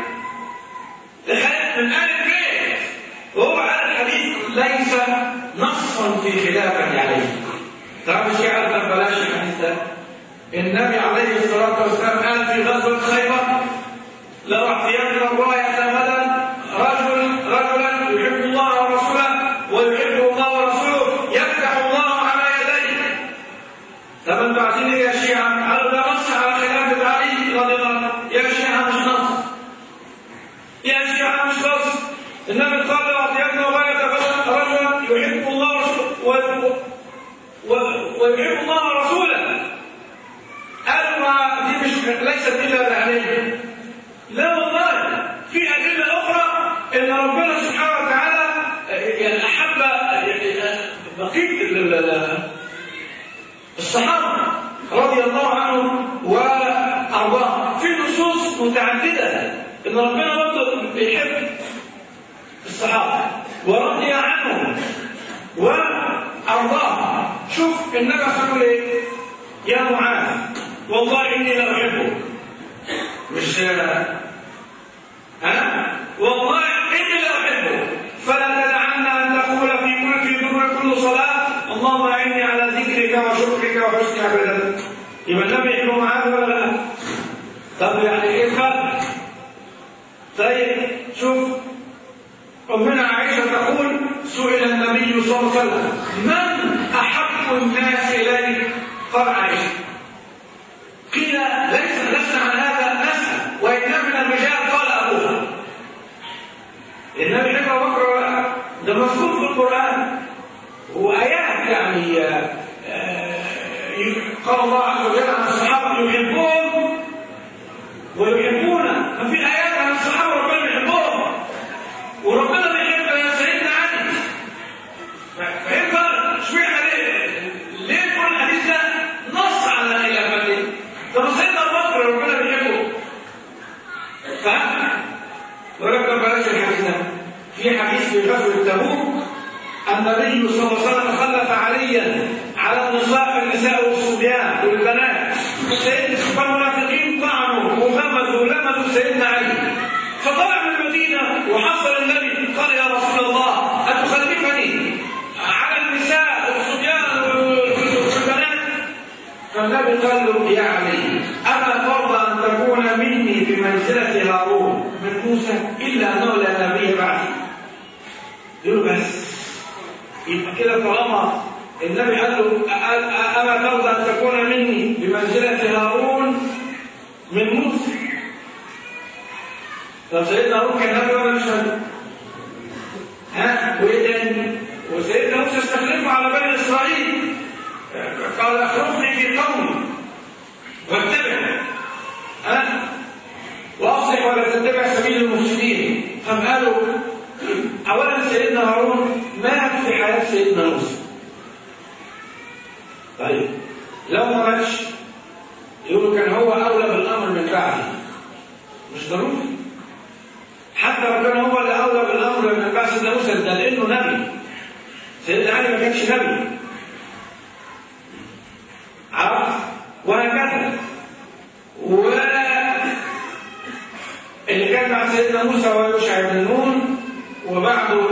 الحديث من آل البيت وهو على الحديث ليس نصا في خلافة عليه تعرف الشيعة قال بلاش الحديث ده النبي عليه الصلاة والسلام قال في غزوة خيبر لو اعطيتنا الراية غدا رجل رجلا يحب الله ورسوله ويحبه الله ورسوله يفتح الله على يديه طب انتوا عايزين ايه يا شيعة؟ قالوا ده نص على خلافة علي رضي الله عنه يا شيعة مش نص يا شيعة مش نص النبي قال لأطيبنا ولا يتبلغ رجلا يحب الله ورسوله و- و- ويحب الله ورسوله قالوا ما دي مش ليست الا بالعلم لا والله في ادله اخرى ان ربنا سبحانه وتعالى يعني احب يعني بقيه ال- ال- الصحابه رضي الله عنهم وارضاهم في نصوص متعدده ان ربنا برضه بيحب الصحابه ورضي عنهم وارضاهم شوف النبي يقول ايه يا معاذ والله اني لاحبك مش ها والله اني لاحبك فلا تدعن ان تقول في كل في دبر كل صلاه اللهم اعني على ذكرك وشكرك وحسن عبادتك يبقى النبي يحب معاذ ولا لا؟ طب يعني ايه الفرق؟ طيب شوف أمنا عائشة تقول سئل النبي صلى الله عليه وسلم من أحب الناس إليك؟ قال عائشة قيل ليس لسنا عن هذا نسأل وإن من الرجال قال أبوها النبي حكى بكر ده مذكور في القرآن وآيات يعني آه، آه، قال الله عز وجل عن الصحابة يحبهم ويحبون ففي آيات عن الصحابة ربنا يحبهم وربنا بيحب سيدنا علي فاهم بقى اشمعنى ليه ليه كل الحديث ده نص على الخلافه طب سيدنا ابو بكر ربنا بيحبه فاهم ولكن بلاش الحديث ده في حديث في غزوه تبوك النبي صلى الله عليه وسلم خلف عليا على النساء النساء والصبيان والبنات سيدنا فالمنافقين طعنوا وغمزوا ولمزوا سيدنا علي فطلع من المدينه وحصل النبي قال يا رسول الله اتخلفني على النساء والصبيان والبنات فالنبي قال له يا علي اما ترضى ان تكون مني بمنزله هارون من موسى الا انه لا نبي بعدي يقول له بس يبقى كده طالما النبي قال له أ- أ- اما ترضى ان تكون مني بمنزله هارون من موسى طب سيدنا هارون كان نبي ولا مش نبي؟ ها وايه تاني؟ وسيدنا موسى استخلفه على بني اسرائيل قال اخرجني في قومي واتبع ها واصلح ولا تتبع سبيل المفسدين قام قالوا اولا سيدنا هارون مات في حياه سيدنا موسى طيب لو ما ماتش يقولوا كان هو اولى بالامر من بعده مش ضروري حتى لو كان هو اللي اولى بالامر من بعد سيدنا موسى ده لانه نبي سيدنا علي ما كانش نبي عرفت وهكذا و اللي كان مع سيدنا موسى ويوشع بن نون وبعده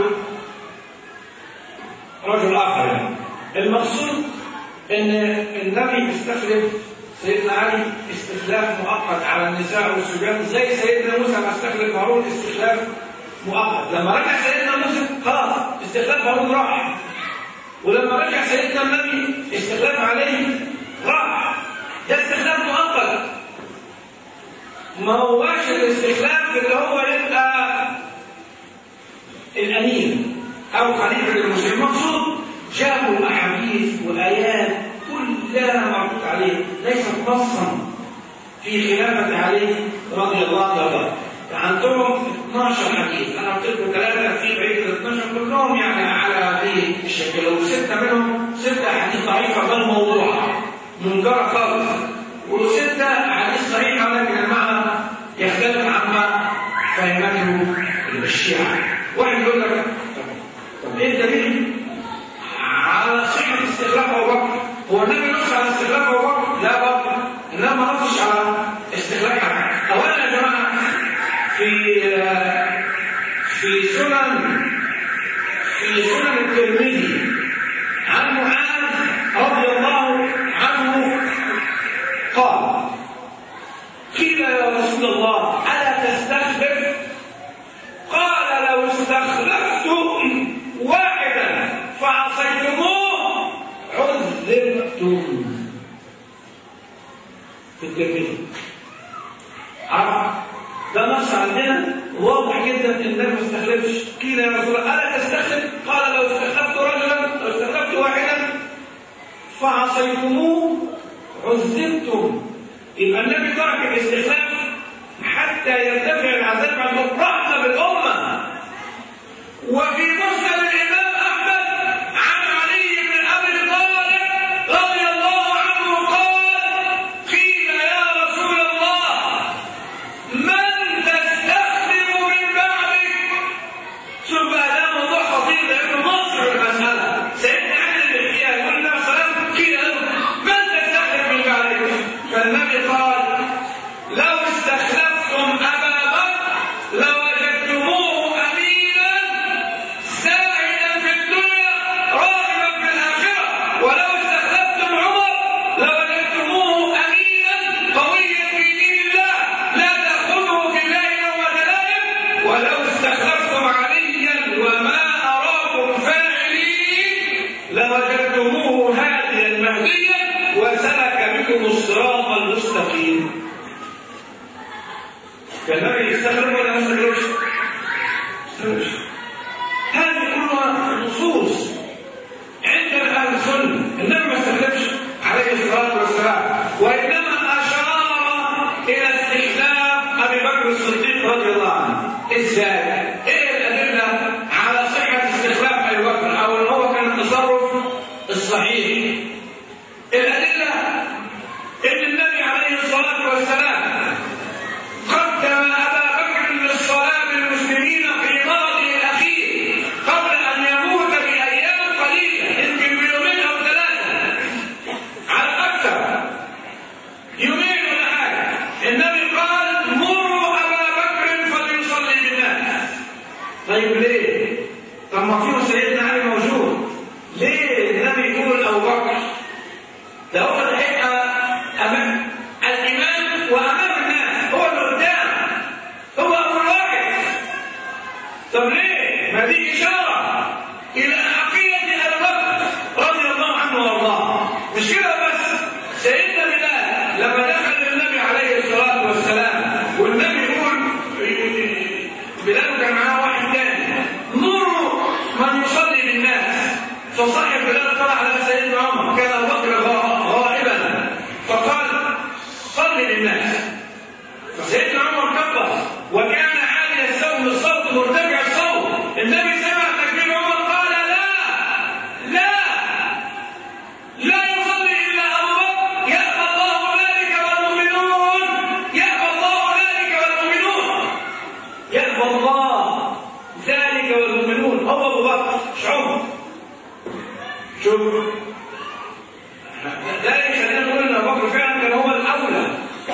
رجل اخر يعني. المقصود ان النبي استخلف سيدنا علي استخلاف مؤقت على النساء والصبيان زي سيدنا موسى ما استخلف هارون استخلاف مؤقت لما رجع سيدنا موسى خلاص استخلاف هارون راح ولما رجع سيدنا النبي استخلاف عليه راح ده استخلاف مؤقت ما هواش الاستخلاف اللي هو يبقى الامير او خليفه المسلمين المقصود جابوا احاديث وايات كلها معروض عليه ليست نصا في خلافه علي رضي الله عنه عندهم 12 حديث انا قلت لكم ثلاثه في بقيه ال 12 كلهم يعني على هذه الشكل وسته منهم سته احاديث ضعيفه بل موضوعه منكره خالص وسته احاديث صحيحه ولكن المعنى يختلف عما فهمته الشيعه واحد يقول لك طب ايه الدليل على صحه استخلاف ابو بكر هو النبي نص على استخلاف ابو بكر لا برضه انما ما نصش على استخلاف حد اولا يا جماعه في في سنن في سنن الترمذي عن معاذ رضي الله عنه قال قيل يا رسول الله الا تستخلف قال لو استخلفت واحدا فعصيتموه عذبتم في الترمذي عرفت ده النص عندنا واضح جدا ان النبي ما استخلفش قيل يا رسول الله الا تستخلف قال لو استخلفت رجلا لو استخلفت واحدا فعصيتموه عذبتم يبقى النبي ترك الاستخلاف حتى يرتفع العذاب عن الرحمه بالامه وفي مسلم الامام احمد عن علي بن ابي طالب رضي الله عنه قال قيل يا رسول الله من تستخدم من بعدك شوف بقى ده موضوع خطير لانه مصر المساله سيدنا علي بن فيها يقول النبي صلى الله عليه وسلم قيل له من تستخدم من بعدك فالنبي قال لو استخلفتم ابا بكر لوجدتموه امينا ساعدا في الدنيا راغبا في الاخره ولو استخلفتم عمر لوجدتموه امينا قويا في دين الله لا تاخذه في الله يوم دلائم ولو استخلفتم عليا وما اراكم فاعلين لوجدتموه هاديا مهديا وسلك بكم الصراط المستقيم كان النبي يستخرج ولا ما يستخرجش؟ يستخرج. هذه كلها نصوص عند اهل السنه النبي ما استخدمش عليه الصلاه والسلام وانما اشار الى استخدام ابي بكر الصديق رضي الله عنه ازاي؟ ايه الادله على صحه استخلاف ابي بكر او ان هو كان التصرف الصحيح؟ الادله ان النبي عليه الصلاه والسلام قدم أبا بكر للصلاة بالمسلمين في مرضه الأخير قبل أن يموت بأيام قليلة يمكن بيومين أو ثلاثة على الأكثر يومين ولا حاجة النبي قال مروا أبا بكر فليصلي بالناس طيب ليه؟ طب ما في سيدنا علي موجود ليه النبي يقول أبو بكر؟ ده هو اللي هيبقى أمام الإمام وأمام الناس هو اللي قدام هو أول واحد طب ليه؟ ما دي إشارة إلى عقيدة أبي بكر رضي الله عنه وأرضاه مش كده بس سيدنا بلال لما دخل النبي عليه الصلاة والسلام والنبي يقول بلال كان معاه واحد تاني مروا من يصلي بالناس فصاحب بلال طلع على سيدنا عمر كان ابو بكر غائبا فقال صل للناس فسيدنا عمر كبر وكان عالي الصوت الصوت مرتفع الصوت النبي سمع تكبير عمر قال لا لا لا يصلي الا ابو بكر يأبى الله ذلك والمؤمنون يأبى الله ذلك والمؤمنون يأبى الله ذلك والمؤمنون هو ابو بكر مش عمر شوف ذلك خلينا نقول ان ابو بكر فعلا كان هو الاولى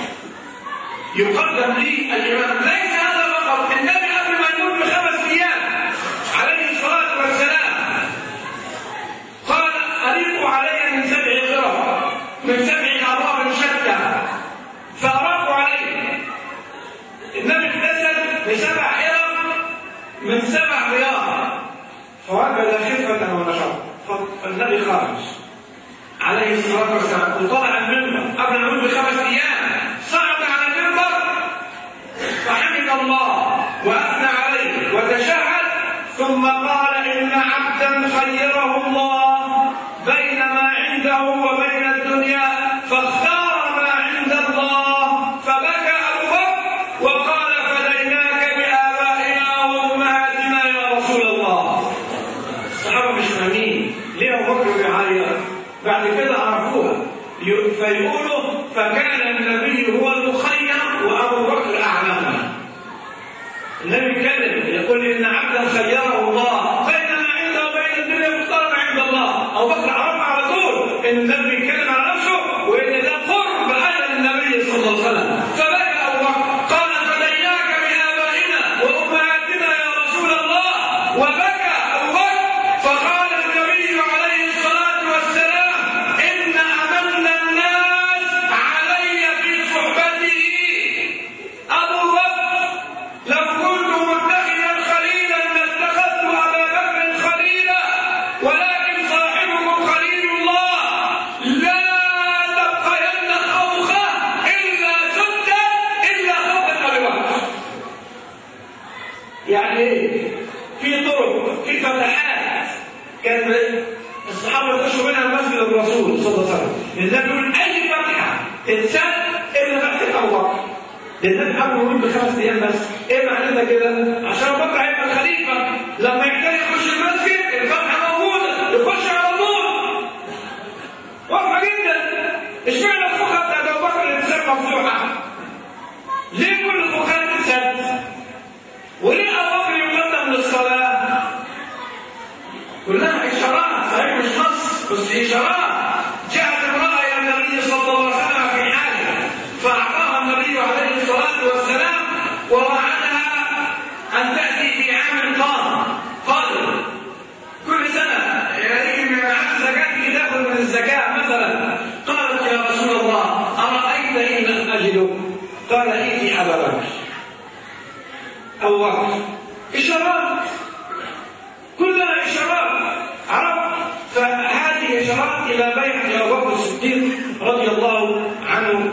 يقدم لي الامام ليس هذا فقط النبي قبل ما يموت بخمس ايام عليه الصلاه والسلام قال اريقوا علي من سبع غرف من سبع ابواب شتى فارقوا عليه النبي اغتسل بسبع حرم من سبع رياض فوجد خفه ونشاط فالنبي خرج عليه الصلاه والسلام وطلع المنبر قبل ما يموت بخمس ايام صعد على المنبر فحمد الله واثنى عليه وتشهد ثم قال ان عبدا خيره الله بين ما عنده وبين الدنيا فاختار ما عند الله فبكى ابو بكر وقال فديناك بابائنا وامهاتنا يا رسول الله الصحابه مش فاهمين ليه ابو بكر بيعيط بعد كده عرفوها ي- فيقولوا فكان النبي هو المخير وابو بكر اعلمنا النبي كذب يقول ان عبدا خيره الله بين ما عنده وبين الدنيا مختار ما عند الله ابو بكر عرف على طول ان النبي بيتكلم على نفسه وان ده قرب اجل النبي صلى الله عليه وسلم فبكى ابو بكر قال فديناك بابائنا وامهاتنا يا رسول الله وبكى ابو بكر فقال النبي عليه الصلاه والسلام ان امن الناس علي في صحبته ابو بكر لو كنت متخذا خليلا لاتخذت ايه؟ في طرق في فتحات كان الصحابه يخشوا منها مسجد الرسول صلى الله عليه وسلم النبي يقول اي فتحه تتسد الا فتحه ابو بكر النبي قبل يقول بخمس ايام بس ايه معناتها كده؟ عشان ابو بكر هيبقى الخليفه لما يحتاج يخش المسجد الفتحه موجوده يخش على طول واضحه جدا اشمعنى الفقه بتاعت ابو بكر اللي بتسمى مفتوحه؟ ليه كل الفقهاء تتسد؟ وليه ابو بكر يقدم للصلاه؟ كلها اشارات صحيح مش نص بس اشارات جاءت امراه الى النبي صلى الله عليه وسلم في حاجه فاعطاها النبي عليه الصلاه والسلام ووعدها ان تاتي في عام قادم قادم كل سنه يجي من عام زكاه تاخذ من الزكاه مثلا قالت يا رسول الله ارايت ان لم اجده قال ائتي ابا بكر ابو بكر اشارات كلها اشارات عرفت فهذه اشارات الى بيعه ابو بكر الصديق رضي الله عنه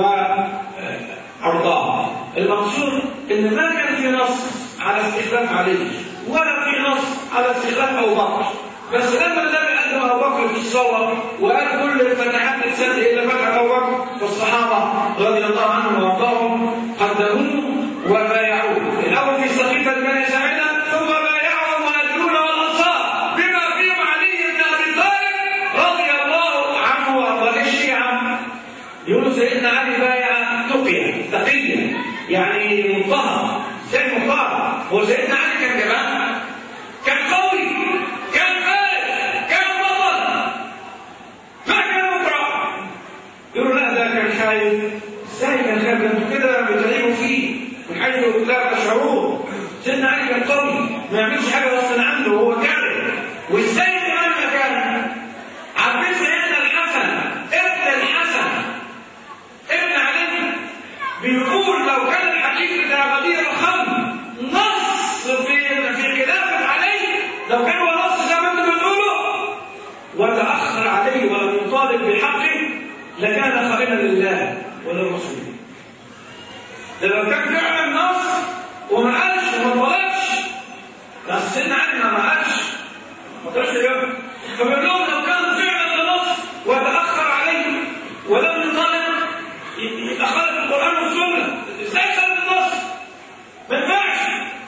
وارضاه المقصود ان ما كان في نص على استخلاف علي ولا في نص على استخلاف ابو بكر بس لما النبي قدم ابو بكر في الصلاه وقال كل الفتحات تتسد الا فتح ابو بكر فالصحابه رضي الله عنهم وارضاهم قدموه وبايعوه الاول في سقيفه بني ساعده ثم بايعه المهاجرون والانصار بما فيهم علي بن ابي طالب رضي الله عنه وارضاه الشيعه يقول سيدنا علي بايع تقيا تقيا يعني مضطهد زي مضطهد هو سيدنا علي كان جبان كان قوي كان فارس كان بطل ما كان مكره يقول لا ده كان خايف ازاي كان خايف انتوا كده بتغيبوا فيه من حيث لا تشعرون سيدنا علي كان قوي ما يعملش حاجه غصب عنه وهو كاره وازاي كمان ما كان عارفين سيدنا الحسن ابن الحسن ابن علي بيقول لو كان الحديث بتاع غدير الخمر نص في في خلافه علي لو كان هو نص زي ما انتم بتقولوا وتاخر علي ولم يطالب بحقه لكان خائنا لله وللرسول ده لو كان فعلا نص وما قالش وما طلبش بس سيدنا علي ما قالش ما طلبش يجاوب فبيقول لهم لو كان فعلا ده نص وتاخر عليه ولم يطالب يبقى خالف القران والسنه ازاي خالف النص؟ ما ينفعش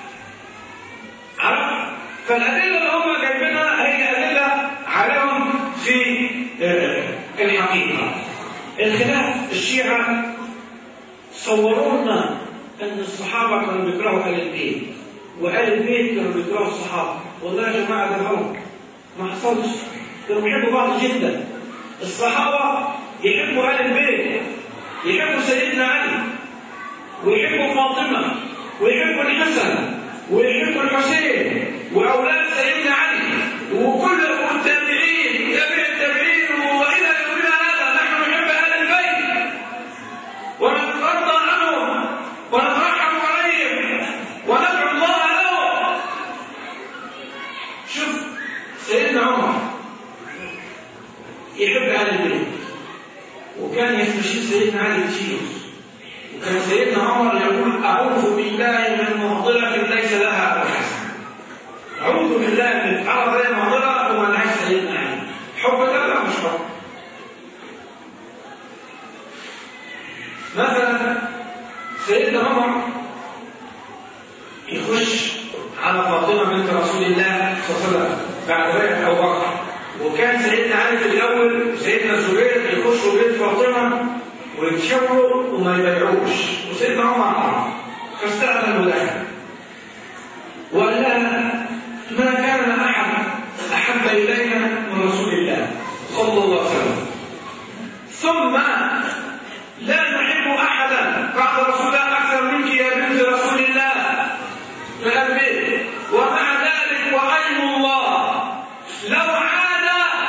عرفت؟ فالادله اللي هم جايبينها هي ادله عليهم في الحقيقه الخلاف الشيعه صوروا لنا ان الصحابه كانوا بيكرهوا ال البيت وال البيت كانوا بيكرهوا الصحابه والله يا جماعه ده غلط ما حصلش كانوا بيحبوا بعض جدا الصحابه يحبوا ال البيت يحبوا سيدنا علي ويحبوا فاطمه ويحبوا الحسن ويحبوا الحسين واولاد سيدنا علي وكل التابعين تابع التابعين والى يومنا هذا نحن نحب اهل البيت ونترضى عنهم ونترحم عليهم وندعو الله لهم شوف سيدنا عمر يحب اهل البيت وكان يستشير سيدنا علي كثير وكان سيدنا عمر يقول اعوذ بالله من معضله ليس لها ابو حسن اعوذ بالله من عرض زي معضله وما لهاش سيدنا علي حب ده لا مش حب مثلا سيدنا عمر يخش على فاطمه بنت رسول الله صلى الله عليه وسلم بعد بيعه ابو بكر وكان سيدنا علي في الاول سيدنا الزبير يخشوا بيت فاطمه ويتشاوروا وما يبيعوش وسيدنا عمر عرف فاستأذن ودخل وقال لها ما كان احد احب الينا من رسول الله صلى الله عليه وسلم ثم لا نحب احدا بعد رسول الله اكثر منك يا بنت رسول الله فقال به ومع ذلك وايم الله لو عاد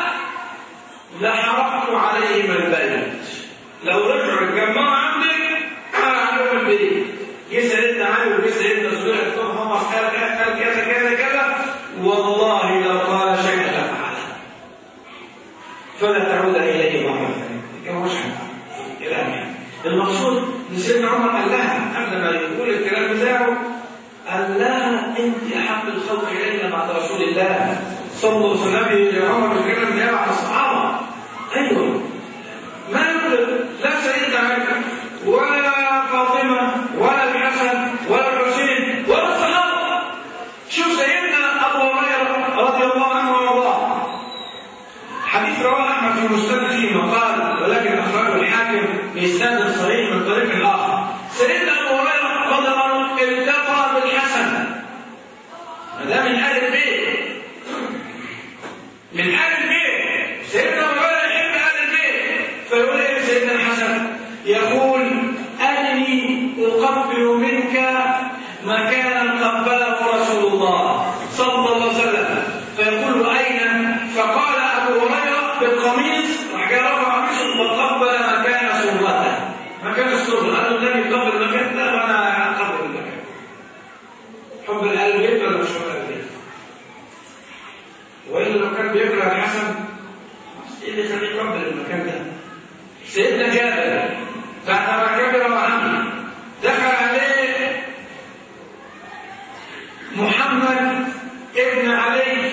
لحرقت عليهم البيت لو رجعوا اتجمعوا عندك انا عليهم البيت جه سيدنا علي وجه سيدنا زبير قلت لهم هم قال قال كذا كذا كذا والله لو قال شيئا لفعله فلا تعود اليه مره ثانيه كما مش كلام يعني المقصود ان سيدنا عمر قال لها قبل ما يقول الكلام بتاعه قال لها انت احب الخلق الينا بعد رسول الله صلى الله عليه وسلم يا عمر بن النيابه عن الصحابه ايوه ما يمكن لا سيدنا علي ولا فاطمه ولا الحسن ولا الحسين ولا الصحابه شوف سيدنا ابو هريره رضي الله عنه وارضاه حديث رواه احمد في مسند فيه مقال ولكن اخرجه الحاكم باسناد صحيح من طريق اخر سيدنا ابو هريره رضي الله عنه التقى بالحسن ده من اهل البيت من اهل البيت سيدنا ابو هريره يحب اهل البيت فيقول ايه سيدنا الحسن يقول اني اقبل منك مكانا قبله رسول الله صلى الله عليه وسلم فيقول اين فقال ابو هريره بالقميص وحكى رفع قميصه وقبل مكان سرته مكان السره قال له النبي قبل المكان ده وانا اقبل المكان حب اهل البيت ولا مش حب اهل البيت والا لو كان بيكره الحسن ايه اللي خليه يقبل المكان ده سيدنا جابر بعد ما كبر وعمي دخل عليه محمد ابن علي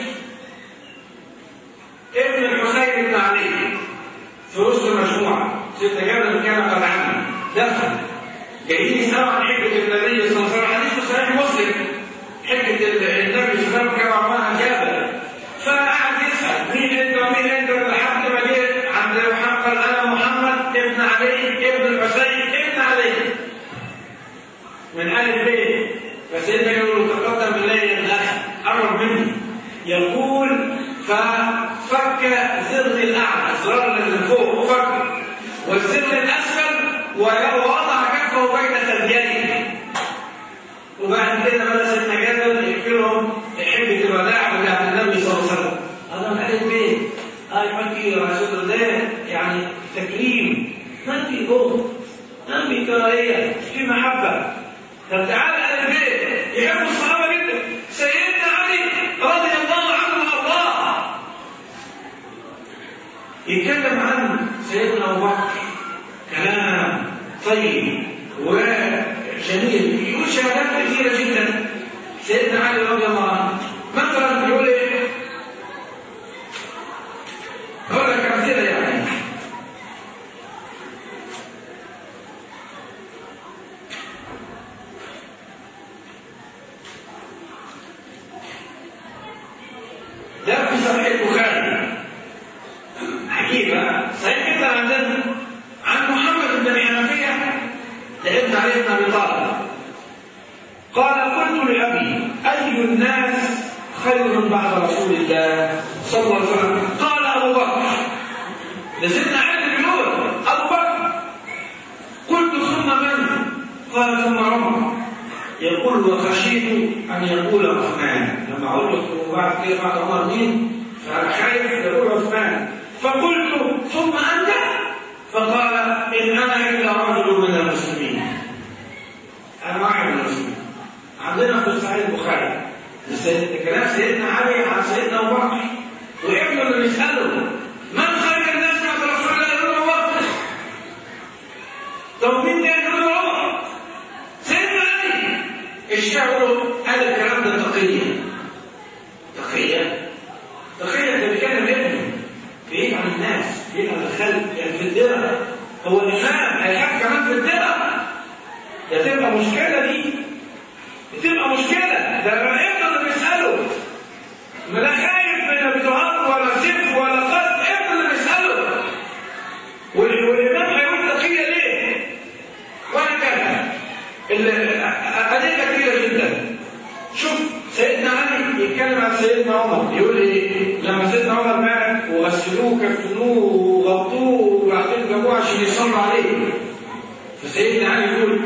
ابن الحسين بن علي في وسط المجموعه سيدنا جابر كان قد عمي دخل جايين يسالوا عن حكمه النبي صلى الله عليه وسلم حديث صحيح مسلم حكمه النبي صلى الله عليه وسلم كما عملها جابر فقعد يسال مين انت ومين انت لحد ما جه عند محمد انا محمد ابن علي ابن الحسين ابن علي من اهل البيت فسيدنا يقول له تقدم الي يا ابن اخي قرب مني يقول ففك زر الاعلى الزرار اللي من فوق فك والزر الاسفل ووضع كفه بين ثدييه وبعد كده بدا سيدنا جابر يحكي لهم حبه الوداع بتاعت النبي صلى الله عليه وسلم هذا من اهل البيت هاي حكي رسول الله يعني تكريم ما في بغض ما في كراهيه في محبه طب تعال اهل البيت يحبوا الصحابه جدا سيدنا علي رضي الله عنه وارضاه يتكلم عن سيدنا ابو بكر كلام طيب وجميل يقول شهادات كثيره جدا سيدنا علي رضي الله عنه مثلا يقول ايه اقول لك امثله يعني ده في صحيح البخاري عجيبة صحيح جدا عندنا عن محمد بن الحنفية لابن علي بن أبي طالب قال قلت لأبي أي الناس خير بعد رسول الله صلى الله عليه وسلم قال أبو بكر لسيدنا علي بن نور أبو بكر قلت ثم من؟ قال ثم عمر يقول وخشيت أن يقول عثمان لما عرفت وبعد كده بعد عمر مين؟ فأنا خايف يقول عثمان فقلت ثم أنت؟ فقال إن أنا إلا رجل من المسلمين أنا واحد من المسلمين عندنا في صحيح البخاري كلام سيدنا علي عن سيدنا أبو بكر وابنه اللي بيسأله من خير الناس بعد رسول الله يقول أبو بكر طب مين تاني يقول عمر سيدنا علي الشعر قال الكلام ده تقية تقية تقية ده بيتكلم ابنه بعيد عن الناس بعيد عن الخلق يعني في الدرع هو الإمام هيخاف كمان في الدرع ده تبقى مشكلة دي بتبقى مشكلة ده لما ابنه اللي بيسأله ما لا خايف من الدعاء ولا سيف ولا قتل ابنه اللي بيسأله والإمام هيقول تقية ليه؟ وهكذا أدلة كثيرة جدا شوف سيدنا علي يتكلم عن سيدنا عمر يقول ايه لما سيدنا عمر مات وغسلوه كفنوه وغطوه وبعدين جابوه عشان يصلوا عليه فسيدنا علي يقول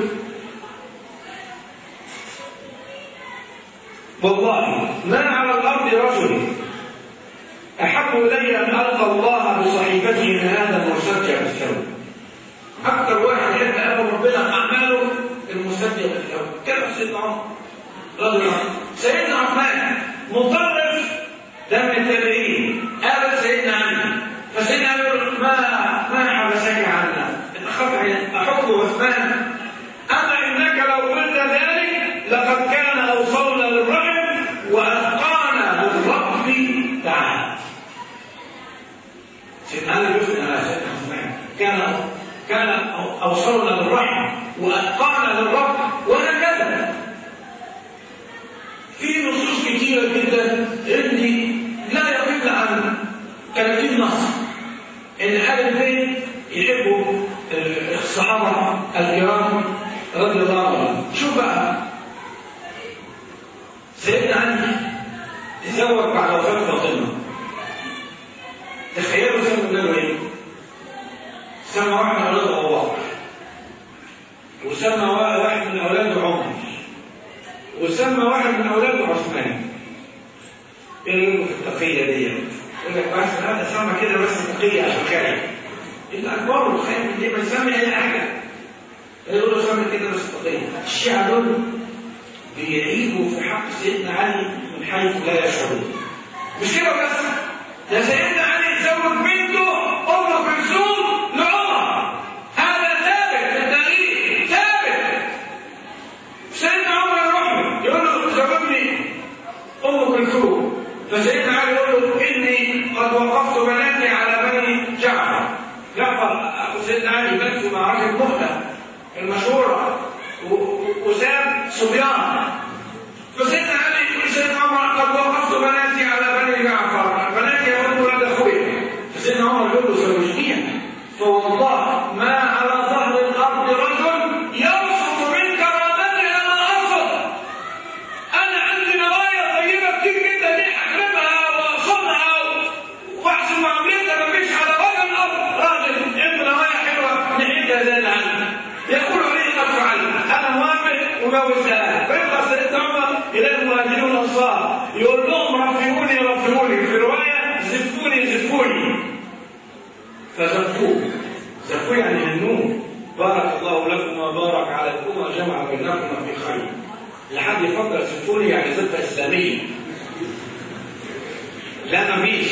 والله ما على الارض رجل احب الي ان القى الله بصحيفته من هذا المرسجع الثوب اكثر واحد يحب امر ربنا اعماله المسجل الثوب كما سيدنا عمر رضي الله عنه سيدنا عثمان مطرف دم التابعين قابل سيدنا علي فسيدنا علي يقول ما ما حبسك عنا اتخذ احب عثمان اما انك لو قلت ذلك لقد كان اوصلنا للرحم كثيرة جدا عندي لا يقل عن 30 نص إن أهل البيت يحبوا الصحابة الكرام رضي الله عنهم شوف بقى سيدنا علي تزوج بعد وفاة فاطمة تخيلوا سموا له ايه؟ سمى واحد من اولاده ابو بكر وسمى واحد من اولاده عمر وسمى واحد من اولاده عثمان ايه رايكم في التقيه دي؟ يقول لك بس هذا سمى كده بس تقيه عشان خايف الاكبر والخايف من دي ما يسمي اي حاجه يقول له سمى كده بس تقيه الشيعه دول بيعيبوا في حق سيدنا علي من حيث لا يشعرون مش كده بس ده سيدنا علي زوج بنته ام كلثوم لعمر هذا ثابت في التاريخ ثابت سيدنا عمر يروح له يقول له زوجني ام كلثوم فسيدنا علي يقول له اني قد وقفت بناتي على بني جعفر جعفر اخو سيدنا علي مات في معركه مؤتة المشهوره وسام صبيان فسيدنا علي يقول سيدنا عمر قد وقفت بناتي على بني جعفر بناتي يقول ولد اخويا فسيدنا عمر يقول له زوجنيها فوالله ما على ظهر الارض رجل يرصد من كرامته على الارض انا عندي نوايا طيبه كتير جدا دي احلمها واصونها واحسن معاملتها مفيش على وجه الارض راجل عنده نوايا حلوه نحيدها زي العلم يقول عليه قد فعل انا موافق وجوزها فيبقى سيدنا عمر الى المهاجرين والانصار يقول لهم رفقوني رفقوني في روايه زفوني زفوني فزفوه زفوه يعني هنوه بارك الله لكم وبارك عليكم وجمع بينكما في خير لحد يفكر زفوني يعني زفه اسلاميه لا مفيش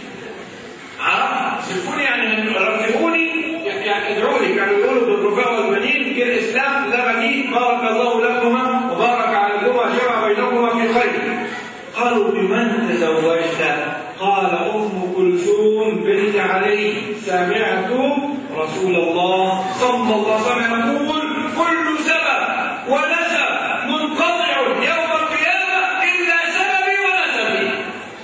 عرفت زفوني يعني رفقوني يعني ادعوا لي كانوا يقولوا بالرفاع والبنين في الاسلام لا بديل بارك الله لكما وبارك عليكما جمع بينكما في خير قالوا بمن تزوجت قال ام كلثوم بنت علي سمعت رسول الله صلى الله عليه وسلم يقول كل سبب ونسب منقطع يوم القيامه الا سببي ونسبي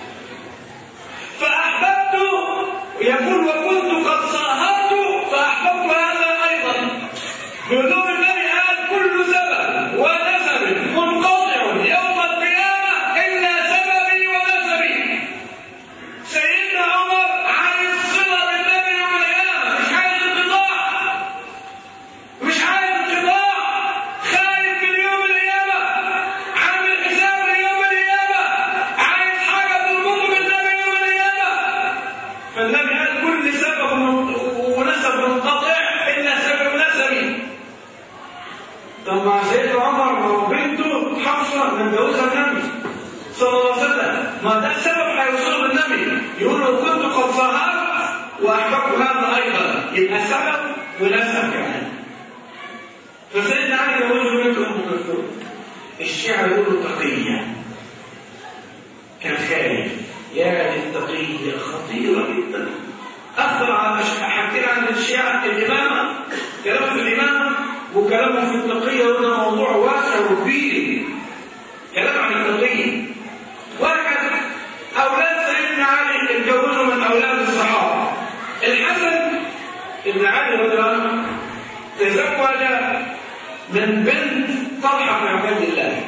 فاحببت يقول وكنت قد صاهرت فأحببت هذا أيضا بدون النبي قال كل سبب ونسب منقطع يوم القيامة إلا سببي ونسبي سيدنا عمر عايز صلة بالنبي يوم القيامة مش عايز انقطاع مش عايز انقطاع خايف من يوم القيامة عامل حساب ليوم القيامة عايز حاجة تربطه بالنبي يوم القيامة فالنبي قال كل سبب ونسب منقطع الا سبب نسبي طب مع سيدنا عمر ما هو بنته حفصه متجوزها النبي صلى الله عليه وسلم ما ده سبب هيوصله بالنبي يقول لو كنت قد ظهرت واحببت هذا ايضا يبقى سبب ونسب كمان فسيدنا علي يقول بنت ام كلثوم الشعر يقول تقيه كان خايف يا التقيه خطيره جدا أثر على حكينا عن الشيعة الإمامة كلامه في الإمامة وكلامه في التقية وده موضوع واسع وكبير كلام عن التقية واحد أولاد سيدنا علي اتجوزوا من أولاد الصحابة الحسن ابن علي رضي الله عنه تزوج من بنت طلحة بن عباد الله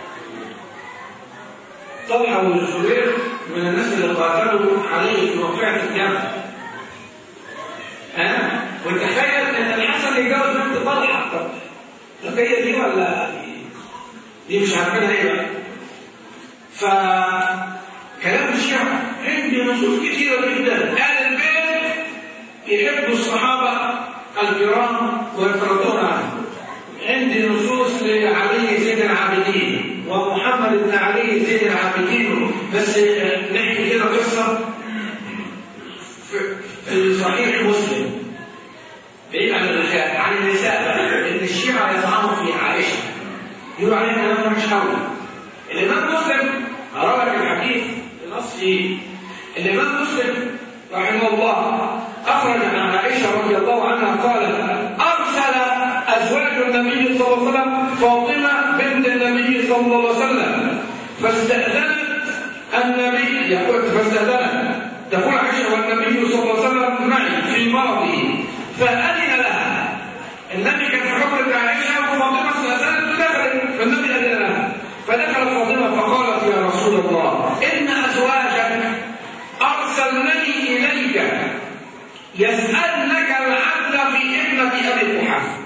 طلحة بن الزبير من الناس اللي قاتلوا عليه في موقعة الجامع ها وتخيل ان الحسن يتجوز بنت طلحه طب القضيه دي ولا دي مش عارفينها ايه بقى فكلام الشيعة عندي نصوص كثيرة جدا أهل البيت يحبوا الصحابة الكرام ويترضون عنهم عندي نصوص لعلي زين العابدين ومحمد بن علي زين العابدين بس نحكي كده قصة في صحيح مسلم بعيد عن الرجال عن النساء ان الشيعة يزعموا في عائشة يقولوا عليها كلام مش قوي الامام مسلم روى الحديث بنصه الامام مسلم رحمه الله اخرج عن عائشه رضي الله عنها قالت ارسل ازواج النبي صلى الله عليه وسلم فاطمه بنت النبي صلى الله عليه وسلم فاستاذنت النبي يقول فاستأذنت تقول عائشة والنبي صلى الله عليه وسلم معي في مرضه فأذن لها النبي كان في حجرة عائشة وفاطمة استأذنت دخلت فالنبي أذن لها فدخلت فاطمة فقالت يا رسول الله إن أزواجك أرسلنني إليك يسألنك العدل في ابنة أبي قحافة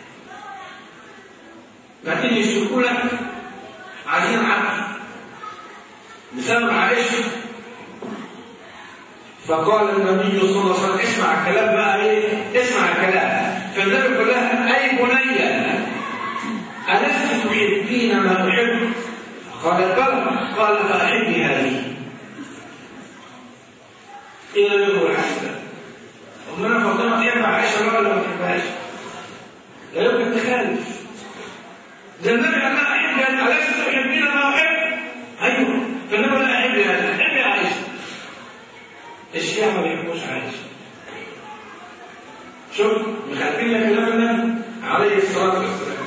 لكن يشركوا لك عايزين عدل بسبب عائشة فقال النبي صلى الله عليه وسلم اسمع الكلام بقى ايه اسمع الكلام فالنبي قال لها اي بني ألست تحبين ما أحب؟ قالت بلى قال فأحبي هذه إلى يوم العشرة أمنا فاطمة تحب عائشة ولا ما تحبهاش؟ لا يمكن تخالف ده النبي قال لها أحب ألست تحبين ما أحب؟ أيوه فالنبي قال لها أحبي هذه أحبي عائشة الشيعة ما بيحبوش عائشة شوف مخالفين لك كلام النبي عليه الصلاة والسلام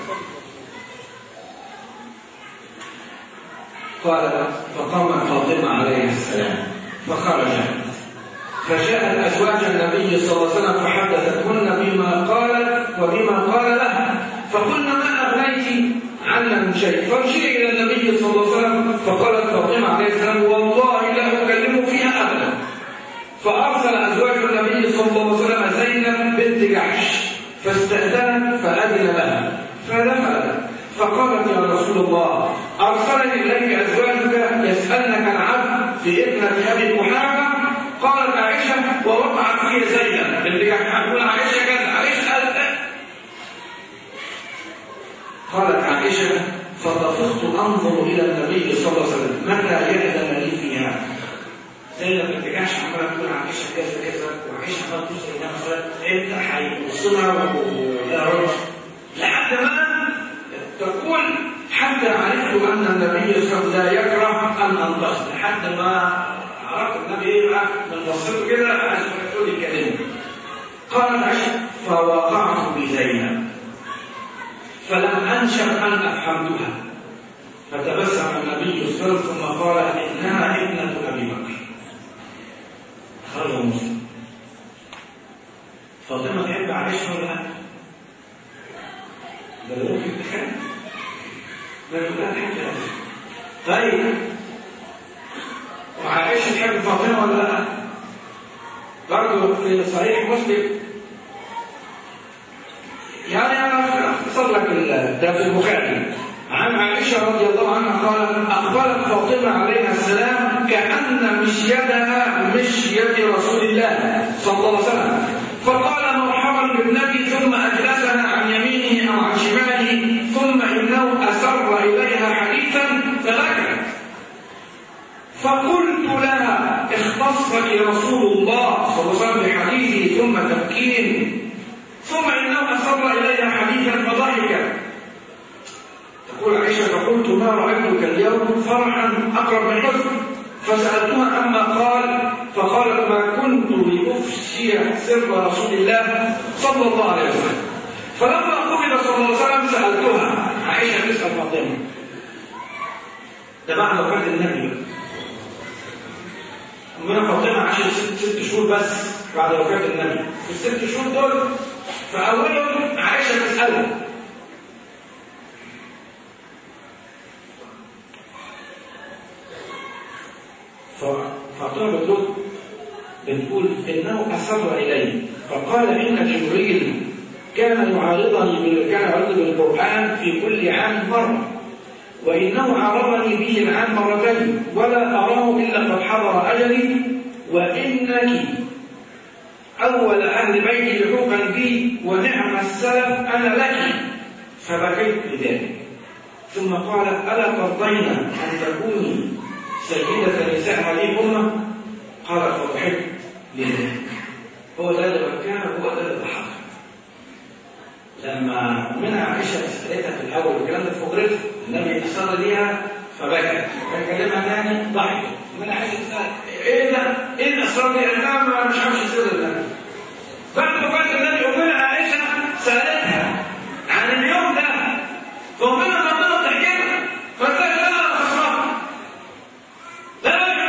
قال فقام فاطمة عليه السلام فخرجت فجاءت أزواج النبي صلى الله عليه وسلم فحدثتهن بما قالت وبما قال لها فقلنا ما أغنيت عنا من شيء فارجعي إلى النبي صلى الله عليه وسلم فقالت فاطمة عليه السلام والله لا أكلم فيها أبدا فأرسل أزواج النبي صلى الله عليه وسلم زينب بنت جحش فاستأذنت فأذن لها فدخلت فقالت يا رسول الله أرسلني إليك أزواجك يسألنك العبد في ابنة أبي قحافة قالت عائشة ووقعت فيه زينب بنت جحش هتقول عائشة كذا عائشة قالت قالت عائشة فطفقت أنظر إلى النبي صلى الله عليه وسلم متى يأذن لي فيها زينب بنت جحش عماله تقول عائشه كذا كذا وعائشه عماله توصل لنفسها امتى هيوصلها ولا رد لحد ما تقول حتى عرفت ان النبي صلى الله عليه وسلم لا يكره ان انتصر لحد ما عرفت النبي ايه بقى من بصيته كده عايز تقول الكلمه قالت عائشه فوقعت بزينب فلم انشب ان افهمتها فتبسم النبي صلى الله عليه وسلم ثم قال انها ابنه ابي بكر خرج مسلم فاطمة تحب عائشة ولا لا؟ ده لا يمكن تخلف ما يقول لها تحب عائشة طيب وعائشة تحب فاطمة ولا لا؟ برضه في صحيح مسلم يعني أنا أختصر لك ده في البخاري عن عائشة رضي الله عنها قالت أقبلت فاطمة عليها السلام كأن مشيتها مشية رسول الله صلى الله عليه وسلم فقال مرحبا بالنبي ثم أجلسها عن يمينه أو عن شماله ثم إنه أسر إليها حديثا فبكت فقلت لها اختصك رسول الله صلى الله عليه وسلم بحديثه ثم تبكين ثم إنه أسر إليها حديثا فضحكت تقول عائشة فقلت ما رأيتك اليوم فرحا أقرب من حزن فسألتها عما قال فقالت ما كنت لأفشي سر رسول الله صلى الله عليه وسلم فلما قبل صلى الله عليه وسلم سألتها عائشة تسأل فاطمة ده بعد وفاة النبي أمنا فاطمة عاشت ست, ست شهور بس بعد وفاة النبي في الست شهور دول فأولهم عائشة تسأله فاطمه بترد بتقول انه اسر الي فقال ان جبريل كان يعارضني كان يعارضني بالقران في كل عام مره وانه عارضني به العام مرتين ولا اراه الا قد حضر اجلي وانك اول اهل بيتي لحوقا بي ونعم السلف انا لك فبكيت بذلك ثم قال الا ترضين ان تكوني سيدة نساء هذه الأمة قالت فضحكت لذلك هو ده اللي بكاها هو ده اللي ضحك لما منها عائشة سألتها في الأول الكلام ده في حجرتها النبي أصر ليها فبكت فكلمها تاني ضحكت من عائشة تسأل إيه ده؟ إيه اللي أصر لي؟ أنا ما مش عارف سر النبي بعد وفاة النبي أمنا عائشة سألتها عن اليوم ده فأمنا ربنا ضحكتها فقالت لا خسران لا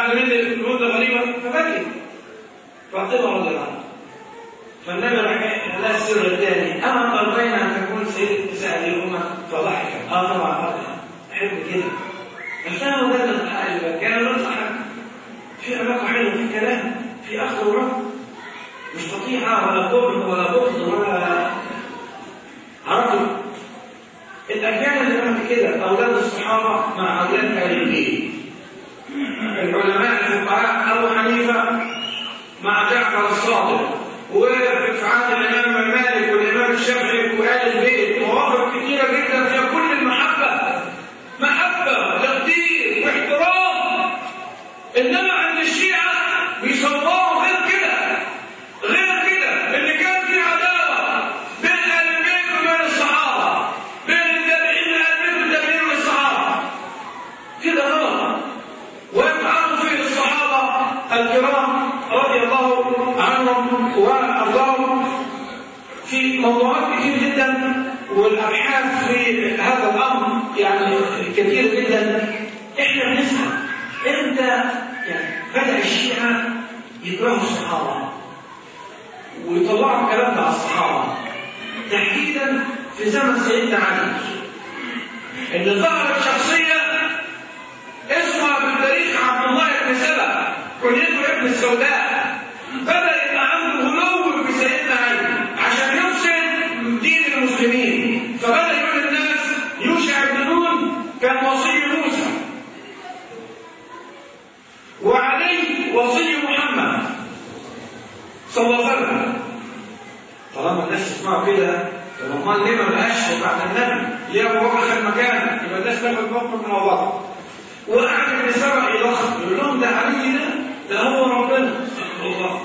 بعد مني مده غريبه فبكت فاطمه رضي الله عنها فالنبي راح لا السر الثاني اما ترضين ان تكون سيده نساء هذه الامه فضحك اه طبعا طبعا احب كده فكانوا ده الحاجه كان نصحك في علاقه حلوه في كلام في اخذ ورد مش قطيعه ولا كره ولا بغض ولا عرفت الأجيال اللي بعد كده أولاد الصحابة مع أولاد تابعين العلماء الفقهاء أبو حنيفة مع جعفر الصادق وفي عهد الإمام مالك والإمام الشافعي وآل البيت مواقف كثيرة جدا فيها كل المحبة محبة تقدير واحترام إنما عند الشيعة بيصوروا غير كده غير كده اللي كان في عداوة بين أهل البيت وبين الصحابة بين التابعين أهل البيت والتابعين والصحابة كده غلط ويفعل فيه الصحابة الكرام رضي الله عنهم وأرضاهم في موضوعات كتير جدا والأبحاث في هذا الأمر يعني كثير جدا إحنا بنسمع إمتى يعني بدأ الشيعة يكرهوا الصحابة ويطلعوا الكلام ده على الصحابة تحديدا في زمن سيدنا علي إن ظهرت شخصية اسمها في التاريخ عبد الله بن سبا كنيته ابن السوداء بدأ يبقى عنده غلو في سيدنا علي عشان يفسد دين المسلمين فبدأ يقول للناس يوشع بن نون كان وصي موسى وعلي وصي محمد صلى الله عليه وسلم طالما الناس يسمعوا كده طب امال ليه ما بقاش بعد النبي؟ ليه ابو بكر خد مكانه؟ يبقى الناس تاخد موقف من ابو بكر وقعد ابن سبع يضخم يقول لهم ده علي ده ده هو ربنا الله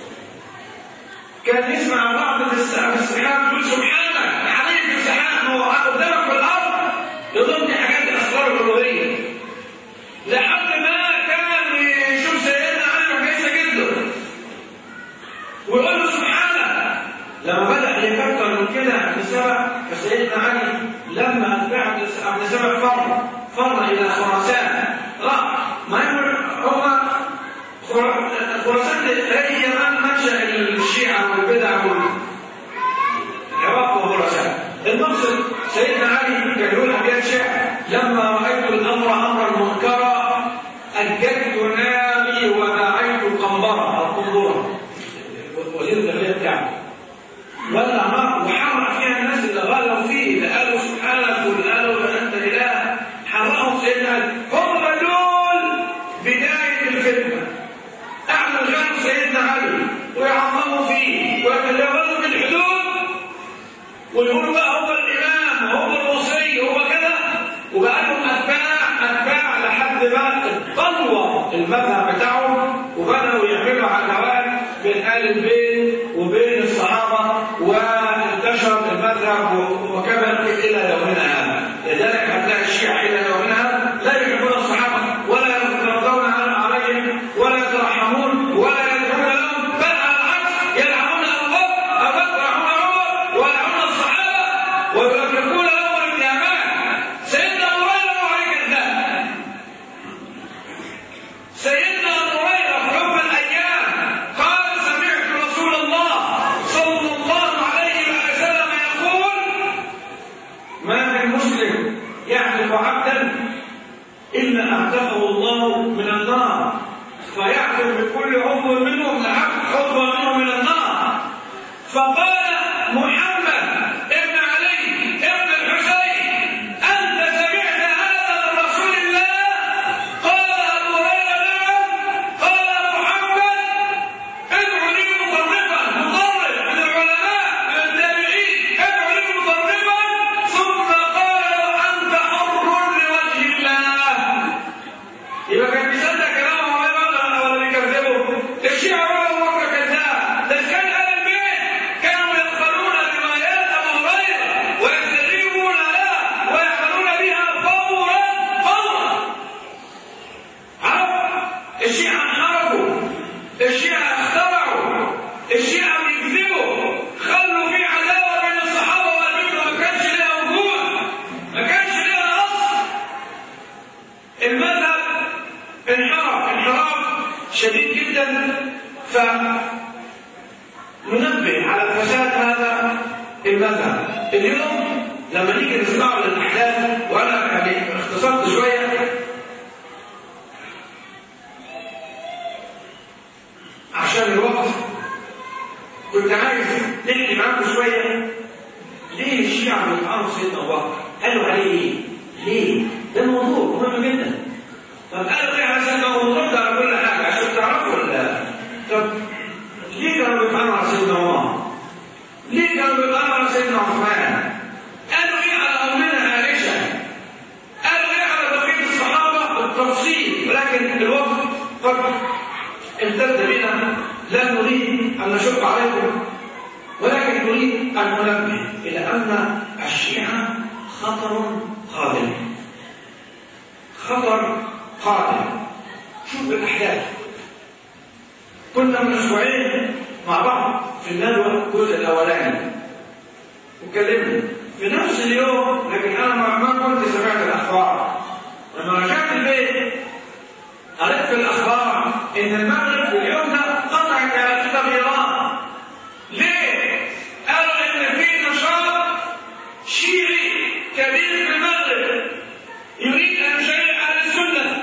كان يسمع بعض السحاب يقول سبحانك علي في السحاب هو قدامك في الارض يظن دي حاجات الاسرار الالوهيه لحد ما كان يشوف سيدنا علي وكيف جده ويقول له سبحانك لما بدا يفكر من كده ابن سبع فسيدنا علي لما اتبع ابن سبع فر فر الى خراسان راح ما هو خراسان هي من منشا الشيعه والبدع والعراق وخراسان المقصد سيدنا علي كان يقول ابيات شعر لما رايت الامر امرا منكرا اجلت ناري ودعيت القنبره القنبره وزير الداخليه بتاعه ولع نار وحرق فيها الناس اللي غلوا فيه اللي قالوا سبحانك واللي قالوا انت اله حرقهم سيدنا علي هم دول بدايه الفتنه اعلى غير سيدنا علي ويعظموا فيه ويتجاوزوا بالحدود ويقولوا بقى هو الامام هو الوصي هو كده وبقى لهم اتباع اتباع لحد ما اتطور المذهب بتاعهم وبداوا يعملوا عداوات بين اهل البيت وبين الصحابه وانتشر المذهب وكمل الى يومنا هذا لذلك هتلاقي الشيعه الى يومنا هذا لا يحبون الصحابه ولا يرضون عليهم ولا يترحمون ولا يدعون لهم بل على العكس يلعنون ابو بكر ابو بكر عمر ويلعنون الصحابه ويؤرخون لهم الاتهامات سيدنا ابو هريره وعليك الكذاب سيدنا ابو هريره في يوم من الايام قال سمعت رسول الله صلى الله عليه وسلم يقول ما من مسلم يعرف عبدا الا اعتقه الله من النار فيعرف بكل عضو منهم العبد عضو منه من النار فقال محمد ابن علي ابن الحسين انت سمعت هذا من رسول الله قال ابو هريره نعم قال محمد ادعوا لي مطرقا مطرق من العلماء من التابعين ادعوا لي مطرقا ثم قال انت حر لوجه الله يبقى كان بيصدق كلام ابو هريره ولا بيكذبه الشيعه ولا ابو بكر كذاب ده كان اهل البيت كانوا يدخلون روايات ابو هريره ويستجيبون لها ويعملون بها فورا فورا عرف الشيعة انحرفوا الشيعة اخترعوا الشيعة بيكذبوا خلوا في عداوة بين الصحابة والبيت ما كانش لها وجود ما كانش لها أصل المذهب انحرف انحراف شديد جدا فننبه على فساد هذا المذهب اليوم لما نيجي نسمع الاحداث وانا يعني اختصرت شويه عشان الوقت كنت عايز نحكي معاكم شويه ليه الشيعة بيطعنوا سيدنا ابو بكر؟ قالوا عليه ايه؟ ليه؟ ده موضوع مهم جدا. طب قالوا ايه على سيدنا ابو بكر على كل حاجه عشان تعرفوا ولا طب ليه كانوا بيطعنوا على سيدنا عمر؟ ليه كانوا بيطعنوا على سيدنا عثمان؟ قالوا ايه على امنا عائشه؟ قالوا ايه على بقيه الصحابه بالتفصيل ولكن الوقت قد امتد بنا لا نريد ان نشق عليكم ولكن نريد ان ننبه الى ان الشيعه خطر قادم خطر قادم شوف الاحداث كنا من اسبوعين مع بعض في الندوه الجزء الاولاني واتكلمنا في نفس اليوم لكن انا ما كنت سمعت الاخبار لما رجعت البيت قريت في الاخبار ان المغرب في اليوم ده قطعت علاقتها بايران ليه؟ قالوا ان في نشاط شيعي كبير في المغرب يريد ان يشيع اهل السنه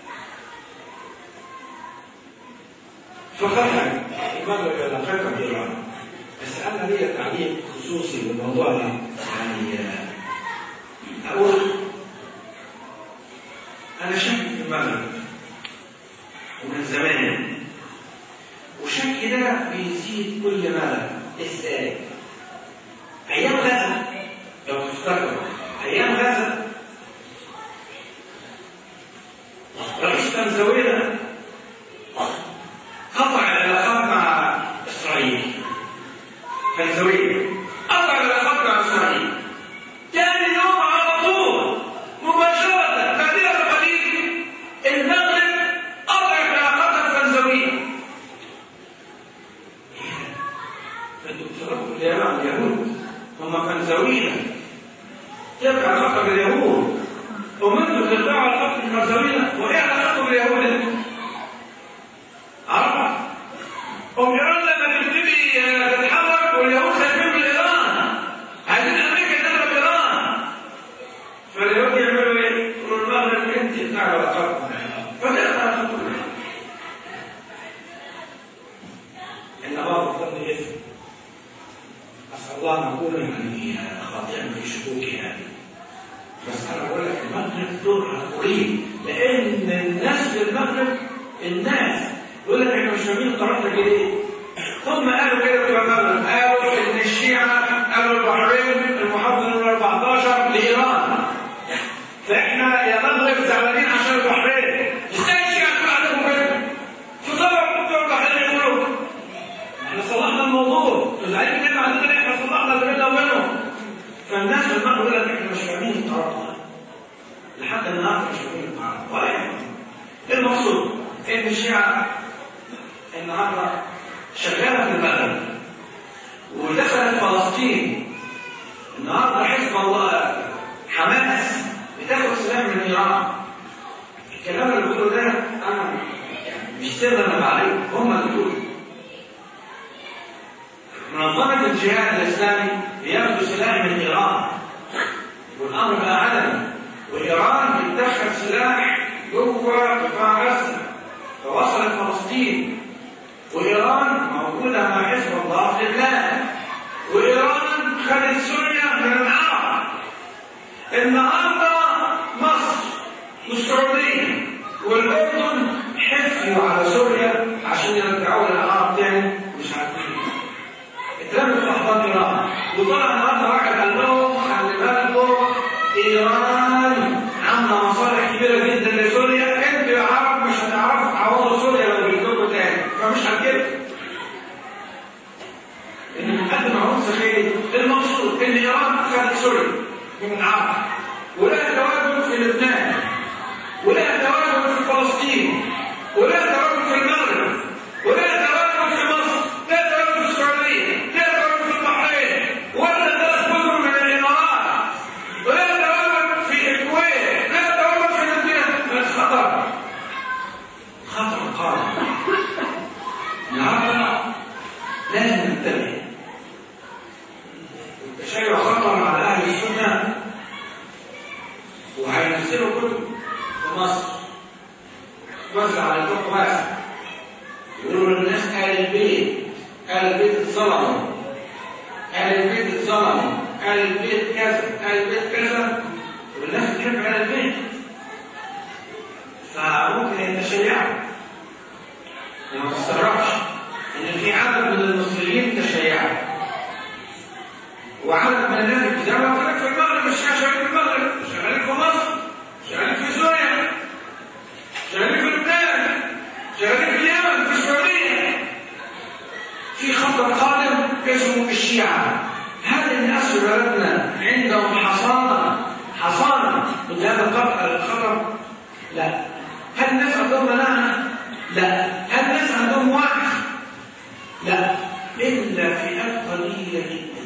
فخرج المغرب علاقتها بايران بس انا لي تعليق خصوصي بالموضوع ده يعني اقول انا شاكك في المغرب ومن زمان وشك ده بيزيد كل مدى ازاي؟ ايام غزه لو تفتكروا ايام غزه رئيس فنزويلا قطع العلاقات مع اسرائيل فنزويلا قطع العلاقات مع اسرائيل ثاني يوم على طول مباشره بعدها بقليل المغرب قطعت علاقاتها الفنزويه فالدكتوراه اليابان اليهود هم فنزويين تبقى علاقه باليهود ومنذ ترجعوا علاقات الفنزويين وايه علاقتهم باليهود؟ عرفت؟ هم ايران لما تبتدي تتحرك واليهود خايفين من ايران عايزين امريكا تضرب ايران فاليهود يعملوا ايه؟ يقولوا المغرب انت بتاع علاقاتنا فده علاقتهم ان بعض الظن اثم اسال الله ان اكون يعني خاطئا في شكوكي هذه بس انا بقول لك المغرب دورها قريب لان الناس في المغرب الناس يقول لك احنا مش فاهمين قرارنا كده ايه ثم قالوا كده في المغرب قالوا ان الشيعه قالوا البحرين المحافظه نمره 14 لايران فاحنا يا مغرب زعلانين عشان البحرين ازاي الشيعه تقول عليهم كده؟ فطبعا بتوع البحرين يقولوا احنا صلحنا الموضوع زعلانين مننا عندنا احنا صلحنا اللي بيننا وبينهم فالناس في المغرب يقول لك احنا مش فاهمين القرار لحد النهارده مش فاهمين القرار ولا يعني المقصود ان الشيعه النهارده شغاله في المغرب ودخلت فلسطين النهارده حزب الله حماس بتاخد سلاح من ايران الكلام اللي بيقوله ده انا يعني مش سر انا بعليه هم اللي بيقولوا منظمة الجهاد الإسلامي بياخدوا سلاح من إيران والأمر بقى علني وإيران بتدخل سلاح جوه قطاع غزة فوصلت فلسطين وإيران موجودة مع حزب الله في لبنان وإيران خدت سوريا من العرب النهارده مصر والسعودية والأردن حفوا على سوريا عشان يرجعوا للعرب تاني مش عارفين اترموا في أحضان إيران وطلع النهارده واحد قال لهم خلي بالكم إيران عاملة مصالح كبيرة جدا لسوريا انتوا يا عرب مش هتعرفوا تعوضوا سوريا لو جبتوا تاني فمش هتجيبوا ان نقدم عنصر ايه؟ المقصود ان ايران خدت سوريا من العرب ولها تواجد في لبنان ولها تواجد في فلسطين ولها تواجد في المغرب ولها تواجد في مصر لها تواجد في السعوديه لها تواجد في البحرين ولا ثلاث جزر من الامارات ولها تواجد في الكويت لها تواجد في المدينه خطر خطر قادم النهارده لازم ننتبه التشيع خطر على اهل السنه وهينزلوا كتب في مصر توزع على طرق واسع يقولوا للناس اهل البيت اهل البيت اتظلموا اهل البيت اتظلموا اهل البيت كذا اهل البيت كذا والناس بتحب اهل البيت فممكن يتشيعوا وما تستغربش ان في عدد من المصريين تشيعوا وعدد من الناس زي ما قلت لك في المغرب مش شغالين في المغرب شغالين في مصر شغالين في سوريا شغالين في لبنان شغالين في اليمن في السعوديه في خطر قادم اسمه الشيعه هل الناس في بلدنا عندهم حصانه حصانه ضد هذا الخطر؟ لا هل الناس عندهم مناعه؟ لا هل الناس عندهم وعي؟ لا الا فئات قليله جدا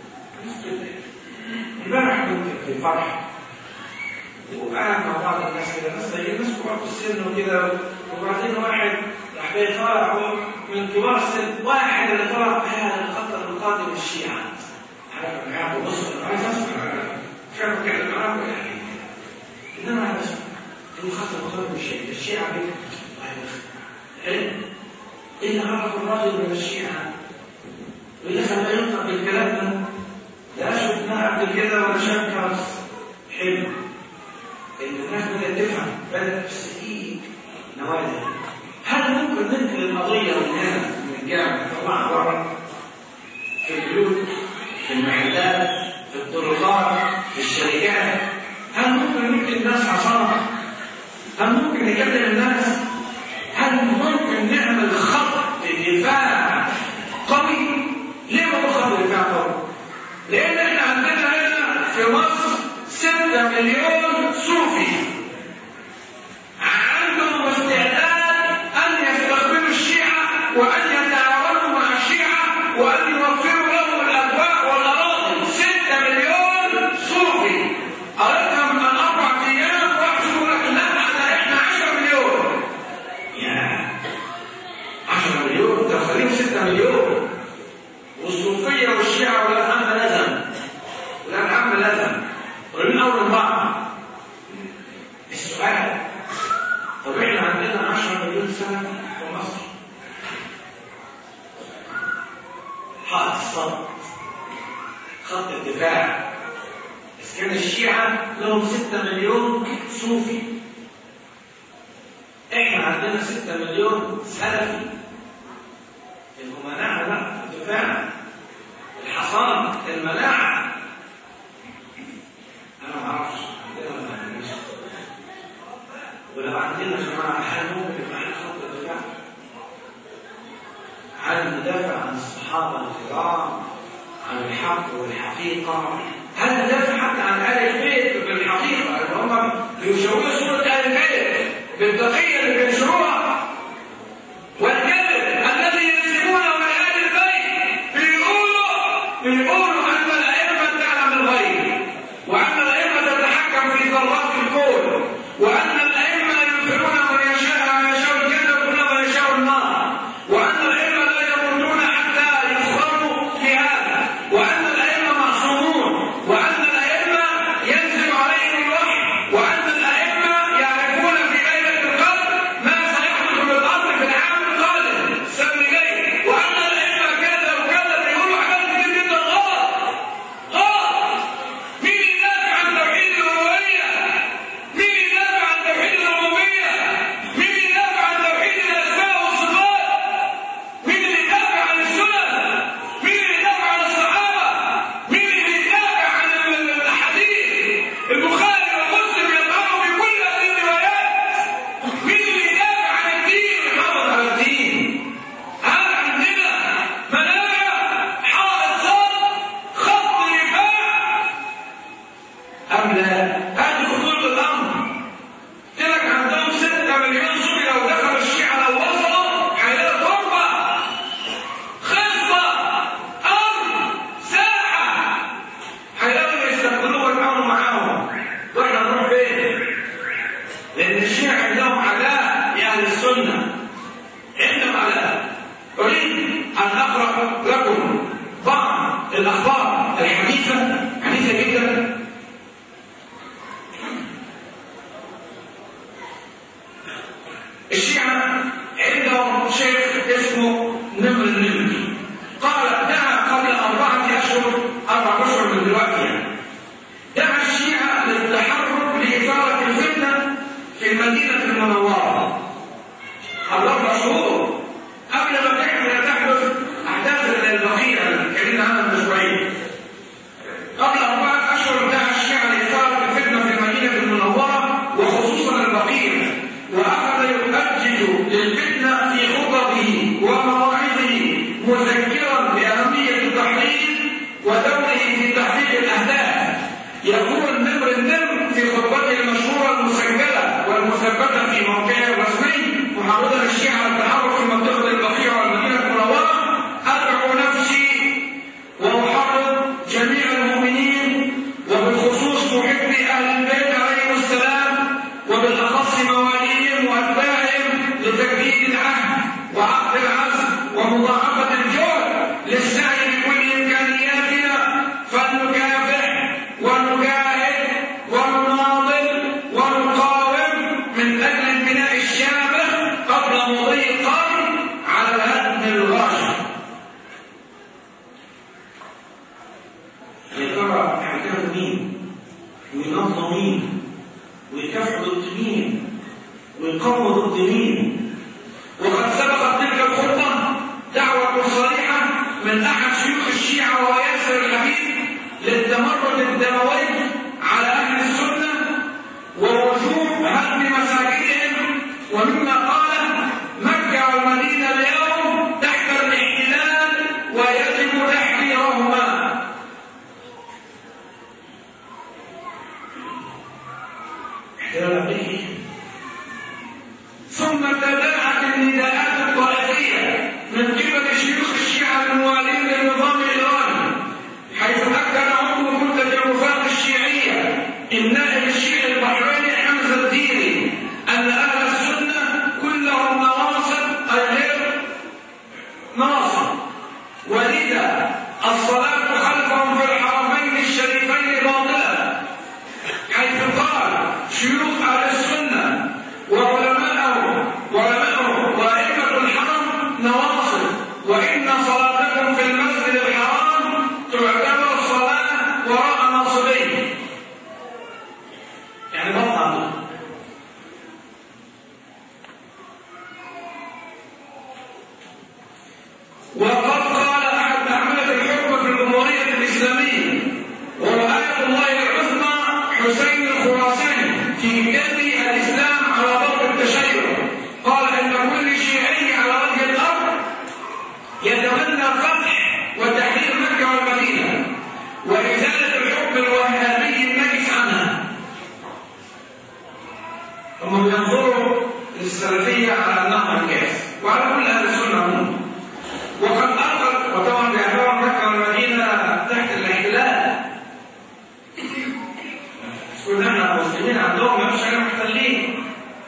امبارح كنت في فرح وقاعد مع بعض الناس كده ناس زي ناس كبار في السن وكده وبعدين واحد راح جاي طالع هو من كبار السن واحد اللي طلع هذا الخطر القادم الشيعة عارف انا قاعد ببص انا عايز اسمع مش عارف اتكلم معاهم يعني انما انا بسمع الخطر القادم الشيعة الشيعة دي حلو ايه اللي عرف الراجل من الشيعة ولسه ما ينطق بالكلام ده لا شفناه قبل كده ولا شاف حلو ان الناس بدات تفهم بدات تستفيد نوادر هل ممكن ننقل القضيه من هنا من الجامع نطلعها بره في البيوت في المحلات في الطرقات في الشركات هل ممكن ندي الناس حصانه هل ممكن نكلم الناس هل ممكن نعمل خط دفاع قوي ليه ما خط دفاع قوي لان احنا عندنا هنا في مصر ستة مليون صوفي عندهم استعداد أن يستقبلوا الشيعة وأن يتعاونوا مع الشيعة وأن يوفروا لهم الأبواب والأراضي ستة مليون صوفي قريتها من أربع أيام واحد يقول لك لا ده إحنا 10 مليون يا 10 مليون ده خليهم 6 مليون والصوفية والشيعة ولا الهم لزم ولا الهم لزم ومن أول بعض السؤال طب احنا عندنا 10 مليون سنة في مصر حائط الصد خط الدفاع إسكان الشيعة لهم 6 مليون صوفي احنا عندنا 6 مليون سلفي المناعة بقى الدفاع الحصانة المناعة أنا ما أعرفش عندنا ولا ما عندناش ولو عندنا يا جماعة هل ممكن معانا خط الدفاع؟ هل ندافع عن الصحابة الكرام عن الحق والحقيقة؟ هل ندافع حتى عن آل البيت بالحقيقة اللي هم بيشوهوا صورة آل البيت بالتقية اللي بينشروها والكذب الذي ينسبونه لآل البيت بيقولوا بيقولوا أن الأئمة تعلم الغيب وأن الأئمة تتحكم في ذرات الكون وأن الأئمة يدخلون من يشاء من يشاء الجنة ويدخلون من يشاء النار وأن الأئمة لا يموتون حتى يخرجوا في هذا وأن الأئمة معصومون وأن الأئمة ينزل عليهم الوحي وأن الأئمة يعرفون في ليلة القدر الأخبار الحديثة حديثة جدا الشيعة عندهم شيخ اسمه نمر النمري قال دعا قبل أربعة أشهر أربعة أشهر من دلوقتي يعني دعا الشيعة للتحرك لإثارة الفتنة في المدينة المنورة قبل أربع شهور قبل ما تحدث تحدث أحداث البقية اللي اتكلمنا عنها من أسبوعين قبل أربعة أشهر دعا الشيعة لإثارة الفتنة في المدينة المنورة وخصوصا البقية وأخذ يؤجج للفتنة في خطبه ومواعظه مذكرا بأهمية التحرير ودوره في تحقيق الأهداف يقول نمر النمر في خطبته المشهورة المسجلة والمثبتة في موقعه الرسمي محافظا الشيعة على التحرك في منطقة البقيع والمدينة المنورة أدعو نفسي وأحرض جميع المؤمنين وبالخصوص محبي أهل البيت عليهم السلام وبالأخص مواليهم وأتباعهم لتجديد العهد وعقد العزم ومضاعفة الجهد للسعي بكل إمكانياتنا فلنكافح ونجاهد ونناضل ونقاوم من أجل البناء الشامل قبل مضي القرن على الهدم الغاشم. يا ترى اعتمد مين؟ وينظم مين؟ ويكافحوا ضد مين؟ ويقاوموا ضد مين؟ وقد سبقت تلك الخطة دعوة صريحة من أحد شيوخ الشيعة وهو ياسر الحبيب للتمرد الدموي على أهل السنة ووجوب هدم مساجدهم ومما قال مكة والمدينة اليوم تحت الاحتلال ويجب تحريرهما احتلال أمريكي ثم تداعت النداءات الطائفية من قبل شيوخ الشيعة الموالين للنظام الإيراني حيث أكد عضو منتج الوفاق الشيعية النائب الشيعي البحريني حمزة الديري أن أهل السنة كلهم نواصب أي غير ناصب ولذا الصلاة خلفهم في الحرمين الشريفين باطلة حيث قال شيوخ أهل السنة وعلماءهم وعلماءهم وأئمة الحرم نواصب وإن صلاتكم في المسجد الحرام تعتبر صلاة وراء ناصبين يعني بطل وقد قال أحد أعمدة الحكم في الجمهورية الإسلامية وهو آية الله العظمى حسين الخراساني في كتابه الإسلام على ضوء التشيع قال إن كل شيعي على وجه الأرض يتمنى فتح وتحرير مكة والمدينة وإزالة الحكم الوهابي النجس عنها هم بينظروا للسلفية على أنها الكاس وعلى كل أهل السنة عموما وقد ألقت وطبعا بيعتبر مكة والمدينة تحت الاحتلال كلنا المسلمين عندهم ما فيش حاجة محتلين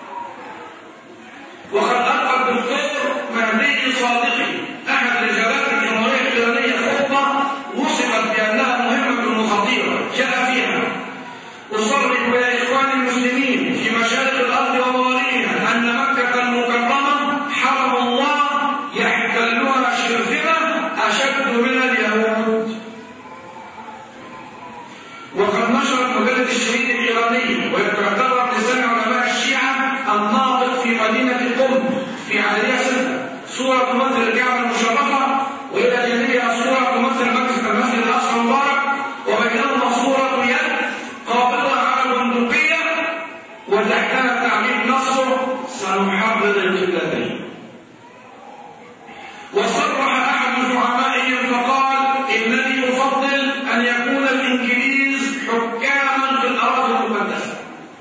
وقد ألقى الدكتور مهدي صادقي أحد رجالات الجمهورية الإيرانية خطبة وصفت بأنها مهمة وخطيرة جاء فيها أصرح يا إخواني المسلمين في مشارق الأرض ومواليها أن مكة المكرمة حرم الله يحتلها شرذمة أشد من اليهود وقد نشرت مجلة الشهيد الإيراني ويعتبر لسان علماء الشيعة الناطق في مدينة قم في عالية ستة صورة تمثل الكعبة المشرفة وإلى جانبها صورة تمثل مسجد المسجد الأقصى المبارك وبينهما صورة يد قابضة على البندقية وتحتها تعليق نصر سنحرر القبلتين وصرح أحد زعمائهم فقال إنني أفضل أن يكون الإنجليز حكاما في الأراضي المقدسة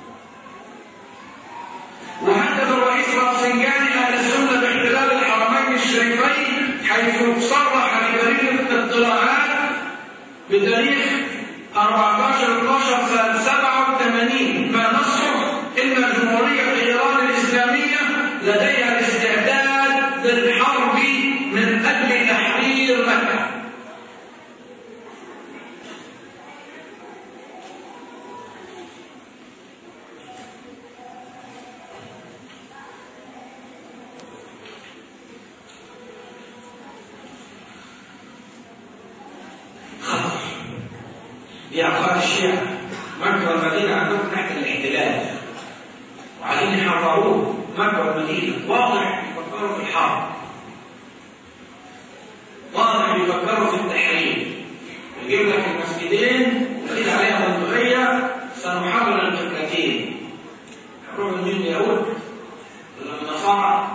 وهدد الرئيس رافسنجاني أهل السنة باحتلال الحرمين الشريفين حيث صرح لجريدة الاطلاعات بتاريخ 14 12 سنة 87 ما نصه إن الجمهورية الإيران الإسلامية لديها الاستعداد للحرب من أجل تحرير مكة دي أفكار الشيعة مكة والمدينة عندهم تحت الاحتلال وعايزين يحرروه مكة والمدينة واضح يفكروا في الحرب واضح يفكروا في التحريم يجيب لك المسجدين ويزيد عليها بندقية سنحرر القبلتين حرور من اليهود ولا النصارى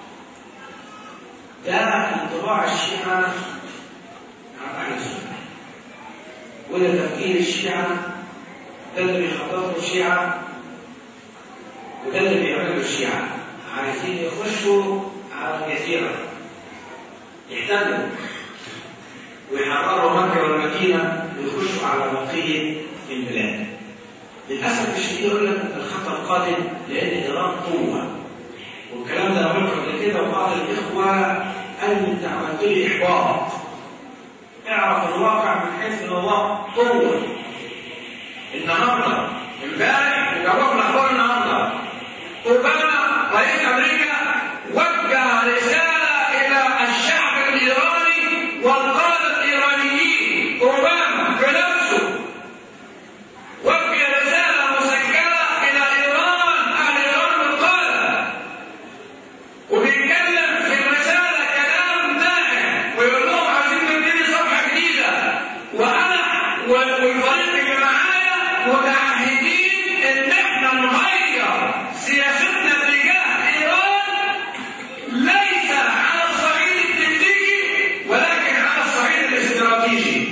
ده انطباع الشيعة عن أهل السنة وده تفكير الشيعة ده اللي بيخططوا الشيعة وده اللي بيعملوا الشيعة عايزين يخشوا على الجزيرة يحتلوا ويحرروا مكة والمدينة ويخشوا على بقية البلاد للأسف الشديد يقول لك الخطر قادم لأن إيران قوة والكلام ده قلت قبل كده وبعض الإخوة قال لي أنت عملت لي إحباط اعرف الواقع من حيث ان الله قوة النهارده امبارح جربنا اخبار النهارده اوباما رئيس امريكا وجه رساله الى الشعب الايراني والقاده الايرانيين اوباما بنفسه وجه رساله مسجله الى ايران اهل ايران والقاده وبيتكلم في الرساله كلام ناعم ويقول لهم عايزين نبتدي صفحه جديده وانا والفريق اللي معايا متعهدين ان احنا نغير سياستنا تجاه ايران ليس على الصعيد التكتيكي ولكن على الصعيد الاستراتيجي.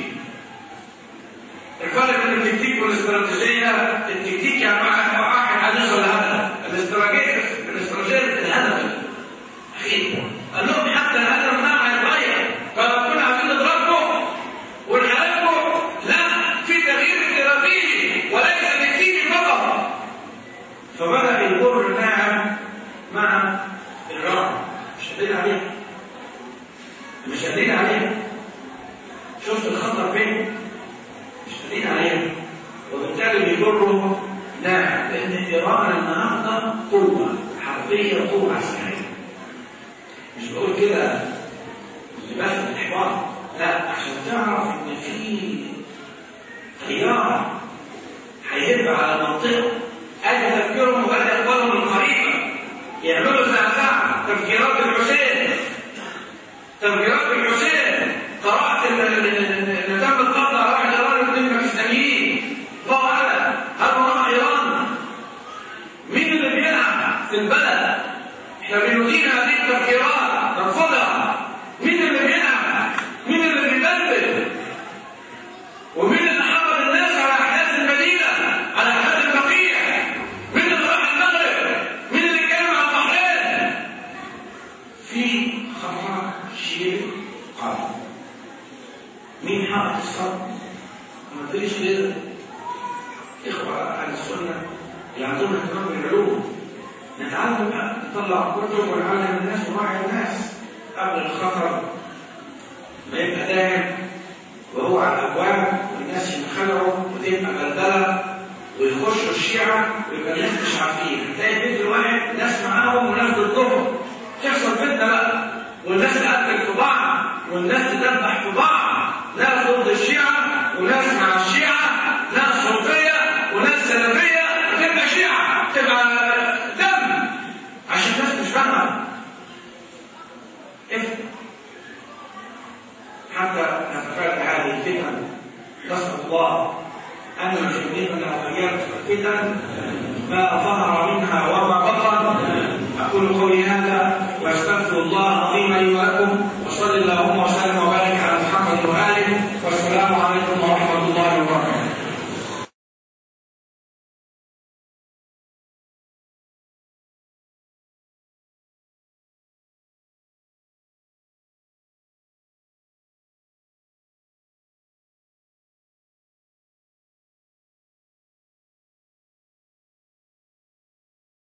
الفرق بين التكتيك والاستراتيجيه التكتيك يعني واحد واحد هنوصل لهدف الاستراتيجيه الاستراتيجيه الهدف اخير قال لهم حتى الهدف ما هيتغير فلو كنا عايزين نضربكم ونحاربكم لا في تغيير استراتيجي وليس تكتيكي فقط فبدا يمر ناعم مع ايران مش قادرين عليها مش قادرين عليها شفت الخطر فين مش قادرين عليها وبالتالي بيجروا ناعم لان ايران النهارده قوه حربيه قوه عسكريه مش بقول كده لباس الاحباط لا عشان تعرف ان في تيار هيهب على منطقه ادي تفكيرهم وبدا اقبالهم القريبه يعملوا زعزعه تفكيرات الحسين تفكيرات الحسين قرات ان ان تم القبض على واحد ايراني واثنين باكستانيين الله اعلم هل هو راح ايران؟ مين اللي بيلعب في البلد؟ احنا بندين هذه التفكيرات نرفضها مين اللي بيلعب؟ مين اللي بيبلبل؟ ومين اللي حرض الناس على احداث المدينه؟ على احداث البقيع؟ مين اللي راح المغرب؟ مين اللي اتكلم عن البحرين؟ في خطر شيء قادم مين حرق الصبر؟ ما فيش غير إخوة أهل السنة اللي عندهم اهتمام بالعلوم نتعلم بقى نطلع كتب ونعلم الناس ونوعي الناس قبل الخطر ما يبقى دايم وهو على الأبواب والناس ينخلعوا وتبقى بلبلة ويخشوا الشيعة ويبقى الناس مش عارفين تلاقي بيت الواحد ناس معاهم وناس ضدهم تحصل فتنة بقى والناس تقتل في بعض والناس تذبح في بعض ناس ضد الشيعة وناس مع الشيعة ناس صوفية وناس سلفية تبقى شيعة تبقى دم عشان الناس مش فاهمة إيه؟ حتى نتفادى هذه الفتن نسأل الله أن يجنبنا وإياكم الفتن ما ظهر منها وما بطن أقول قولي هذا وأستغفر الله العظيم لي ولكم وصلى اللهم وسلم وبارك على محمد وآله